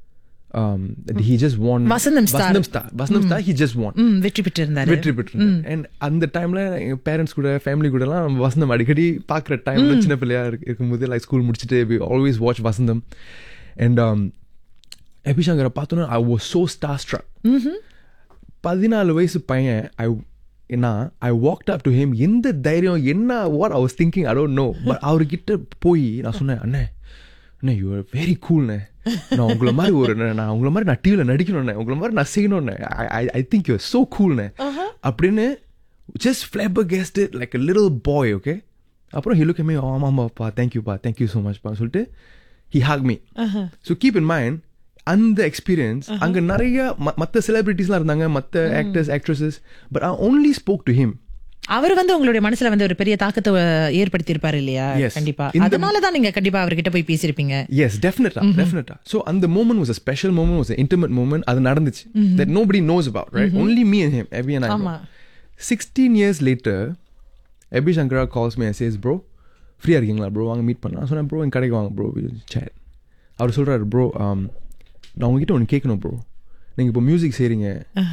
um, he just won. Vasantham Star. Vasantham Star. Vasantham Star, he just won. ம், வெற்றி பெற்று இருந்தாரு வெற்றி பெற்று and அந்த டைம்ல எங்க parents கூட ஃபேமிலி கூட எல்லாம் நம்ம வசந்தம் அடிக்கடி பாக்குற டைம்ல சின்ன பிள்ளையா இருக்கு- இருக்கும்போது லைக் ஸ்கூல் முடிச்சுட்டு ஆல்வேஸ் வாட்ச் வசந்தம் அண்ட் அபிஷங்கரை பார்த்தோன்னா I was so star struck பதினாலு வயசு பையன் ஐ என்ன I walked up to him எந்த தைரியம் என்ன what I was thinking I don't know but அவர்கிட்ட போய் நான் சொன்னேன் அண்ணே அண்ணே யூ ஆர் வெரி கூல்ண்ணே நான் உங்களை மாதிரி ஒரு நான் உங்களை மாதிரி நான் டிவியில் நடிக்கணும்ண்ணே உங்களை மாதிரி நான் செய்யணும்ண்ணே I I think you so கூல்ண்ணே அப்படின்னு just flabbergasted like a little boy okay அப்புறம் ஹி லுக் மே ஆமாம்ப்பா தேங்க்யூப்பா தேங்க்யூ ஸோ மச்ப்பா சொல்லிட்டு he hug me so keep in mind அந்த எக்ஸ்பீரியன்ஸ் அங்க நிறைய ம- மத்த செலிபிரிட்டிஸ்லாம் இருந்தாங்க மத்த actors actresses but I only spoke to him அவர் வந்து உங்களுடைய மனசுல வந்து ஒரு பெரிய தாக்கத்தை ஏற்படுத்தி இருப்பாரு இல்லையா Yes. கண்டிப்பா இந்த- அதனாலதான் நீங்க கண்டிப்பா அவர்கிட்ட போய் பேசியிருப்பீங்க எஸ் டெஃபினட்டா டெஃபினட்டா ஸோ அந்த moment was a special moment was intimate moment அது நடந்துச்சு that nobody knows about right only me and him Abi and ஆமா. சிக்ஸ்டீன் இயர்ஸ் லேட்டர் எபி சங்கரா கால்ஸ் மீ சேஸ் ப்ரோ ஃப்ரீயாக இருக்கீங்களா ப்ரோ வாங்க மீட் பண்ணலாம் சொன்னேன் ப்ரோ என் கடைக்கு வாங்க ப்ரோ சேட் அவர் சொல்கிறாரு ப்ரோ நான் உங்ககிட்ட ஒன்று கேட்கணும் ப்ரோ நீங்கள் இப்போ மியூசிக் செய்கிறீங்க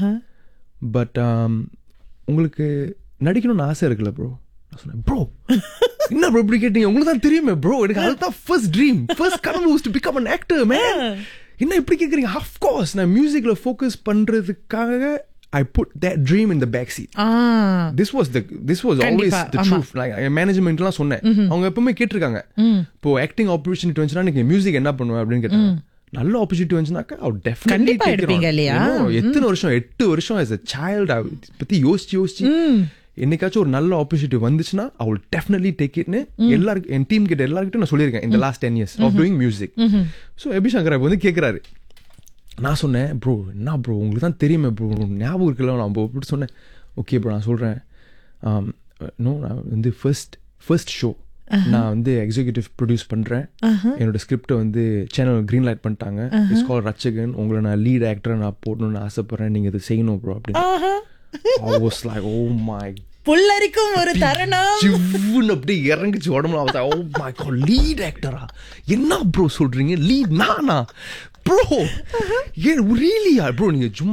பட் உங்களுக்கு நடிக்கணும்னு ஆசை இருக்குல்ல ப்ரோ நான் சொன்னேன் ப்ரோ என்ன ப்ரோ இப்படி கேட்டீங்க உங்களுக்கு தான் தெரியுமே ப்ரோ எனக்கு அதுதான் ஃபர்ஸ்ட் ட்ரீம் ஃபர்ஸ்ட் கனவு was to become an actor man என்ன இப்படி கேட்குறீங்க ஆஃப் கோர்ஸ் நான் மியூசிக்ல ஃபோக்கஸ் பண்றதுக்காக I put that dream in the back seat ஆ this was the this was always கண்டிப்பா, த ஆமா. ட்ரூத் லைக் மேனேஜ்மெண்ட்லாம் சொன்னேன் அவங்க எப்பவுமே கேட்டிருக்காங்க இப்போ ஆக்டிங் ஆப்பர்ச்சுனிட்டி வந்துச்சுன்னா நீங்க மியூசிக் என்ன பண்ணுவேன் அப்படின்னு கேட்டாங்க நல்ல ஆப்பர்ச்சுனிட்டி வந்துச்சுனாக்கா அவர் டெஃபினெட்லி கண்டிப்பா எடுப்பீங்க இல்லையா? எத்தனை வருஷம் எட்டு வருஷம் as a child I பத்தி யோசிச்சு யோசிச்சு என்னைக்காச்சும் ஒரு நல்ல ஆப்பர்ச்சுனிட்டி வந்துச்சுன்னா ஐ வில் டெஃபினெட்லி டேக் இட்னு எல்லாருக்கும் என் டீம் கிட்ட எல்லாருக்கிட்டும் நான் சொல்லியிருக்கேன் இந்த last ten years of doing music so Abi Shankar வந்து கேட்குறாரு நான் சொன்னேன் ப்ரோ என்ன ப்ரோ உங்களுக்கு தான் தெரியுமே ப்ரோ ஞாபகம் இருக்குல்ல நான் ப்ரோ அப்படி சொன்னேன் ஓகே ப்ரோ நான் சொல்கிறேன் நோ நான் வந்து ஃபர்ஸ்ட் ஃபர்ஸ்ட் ஷோ நான் வந்து எக்ஸிக்யூட்டிவ் ப்ரொடியூஸ் பண்ணுறேன் என்னோட ஸ்கிரிப்டை வந்து சேனல் க்ரீன் லைட் பண்ணிட்டாங்க இட்ஸ் கால் ரச்சகன் உங்களை நான் லீட் ஆக்டரை நான் போடணும்னு ஆசைப்பட்றேன் நீங்கள் இதை செய்யணும் ப்ரோ அப்படின்னு I was like, oh my புல்லரிக்கும் ஒரு தருணம் ஜிவ்வுன்னு அப்படியே இறங்குச்சு உடம்புல அவன் ஓ மை காட் லீட் ஆக்டரா என்ன ப்ரோ சொல்றீங்க லீட் நானா ப்ரோ ஏ ரியலியா ப்ரோ நீங்க சும்மா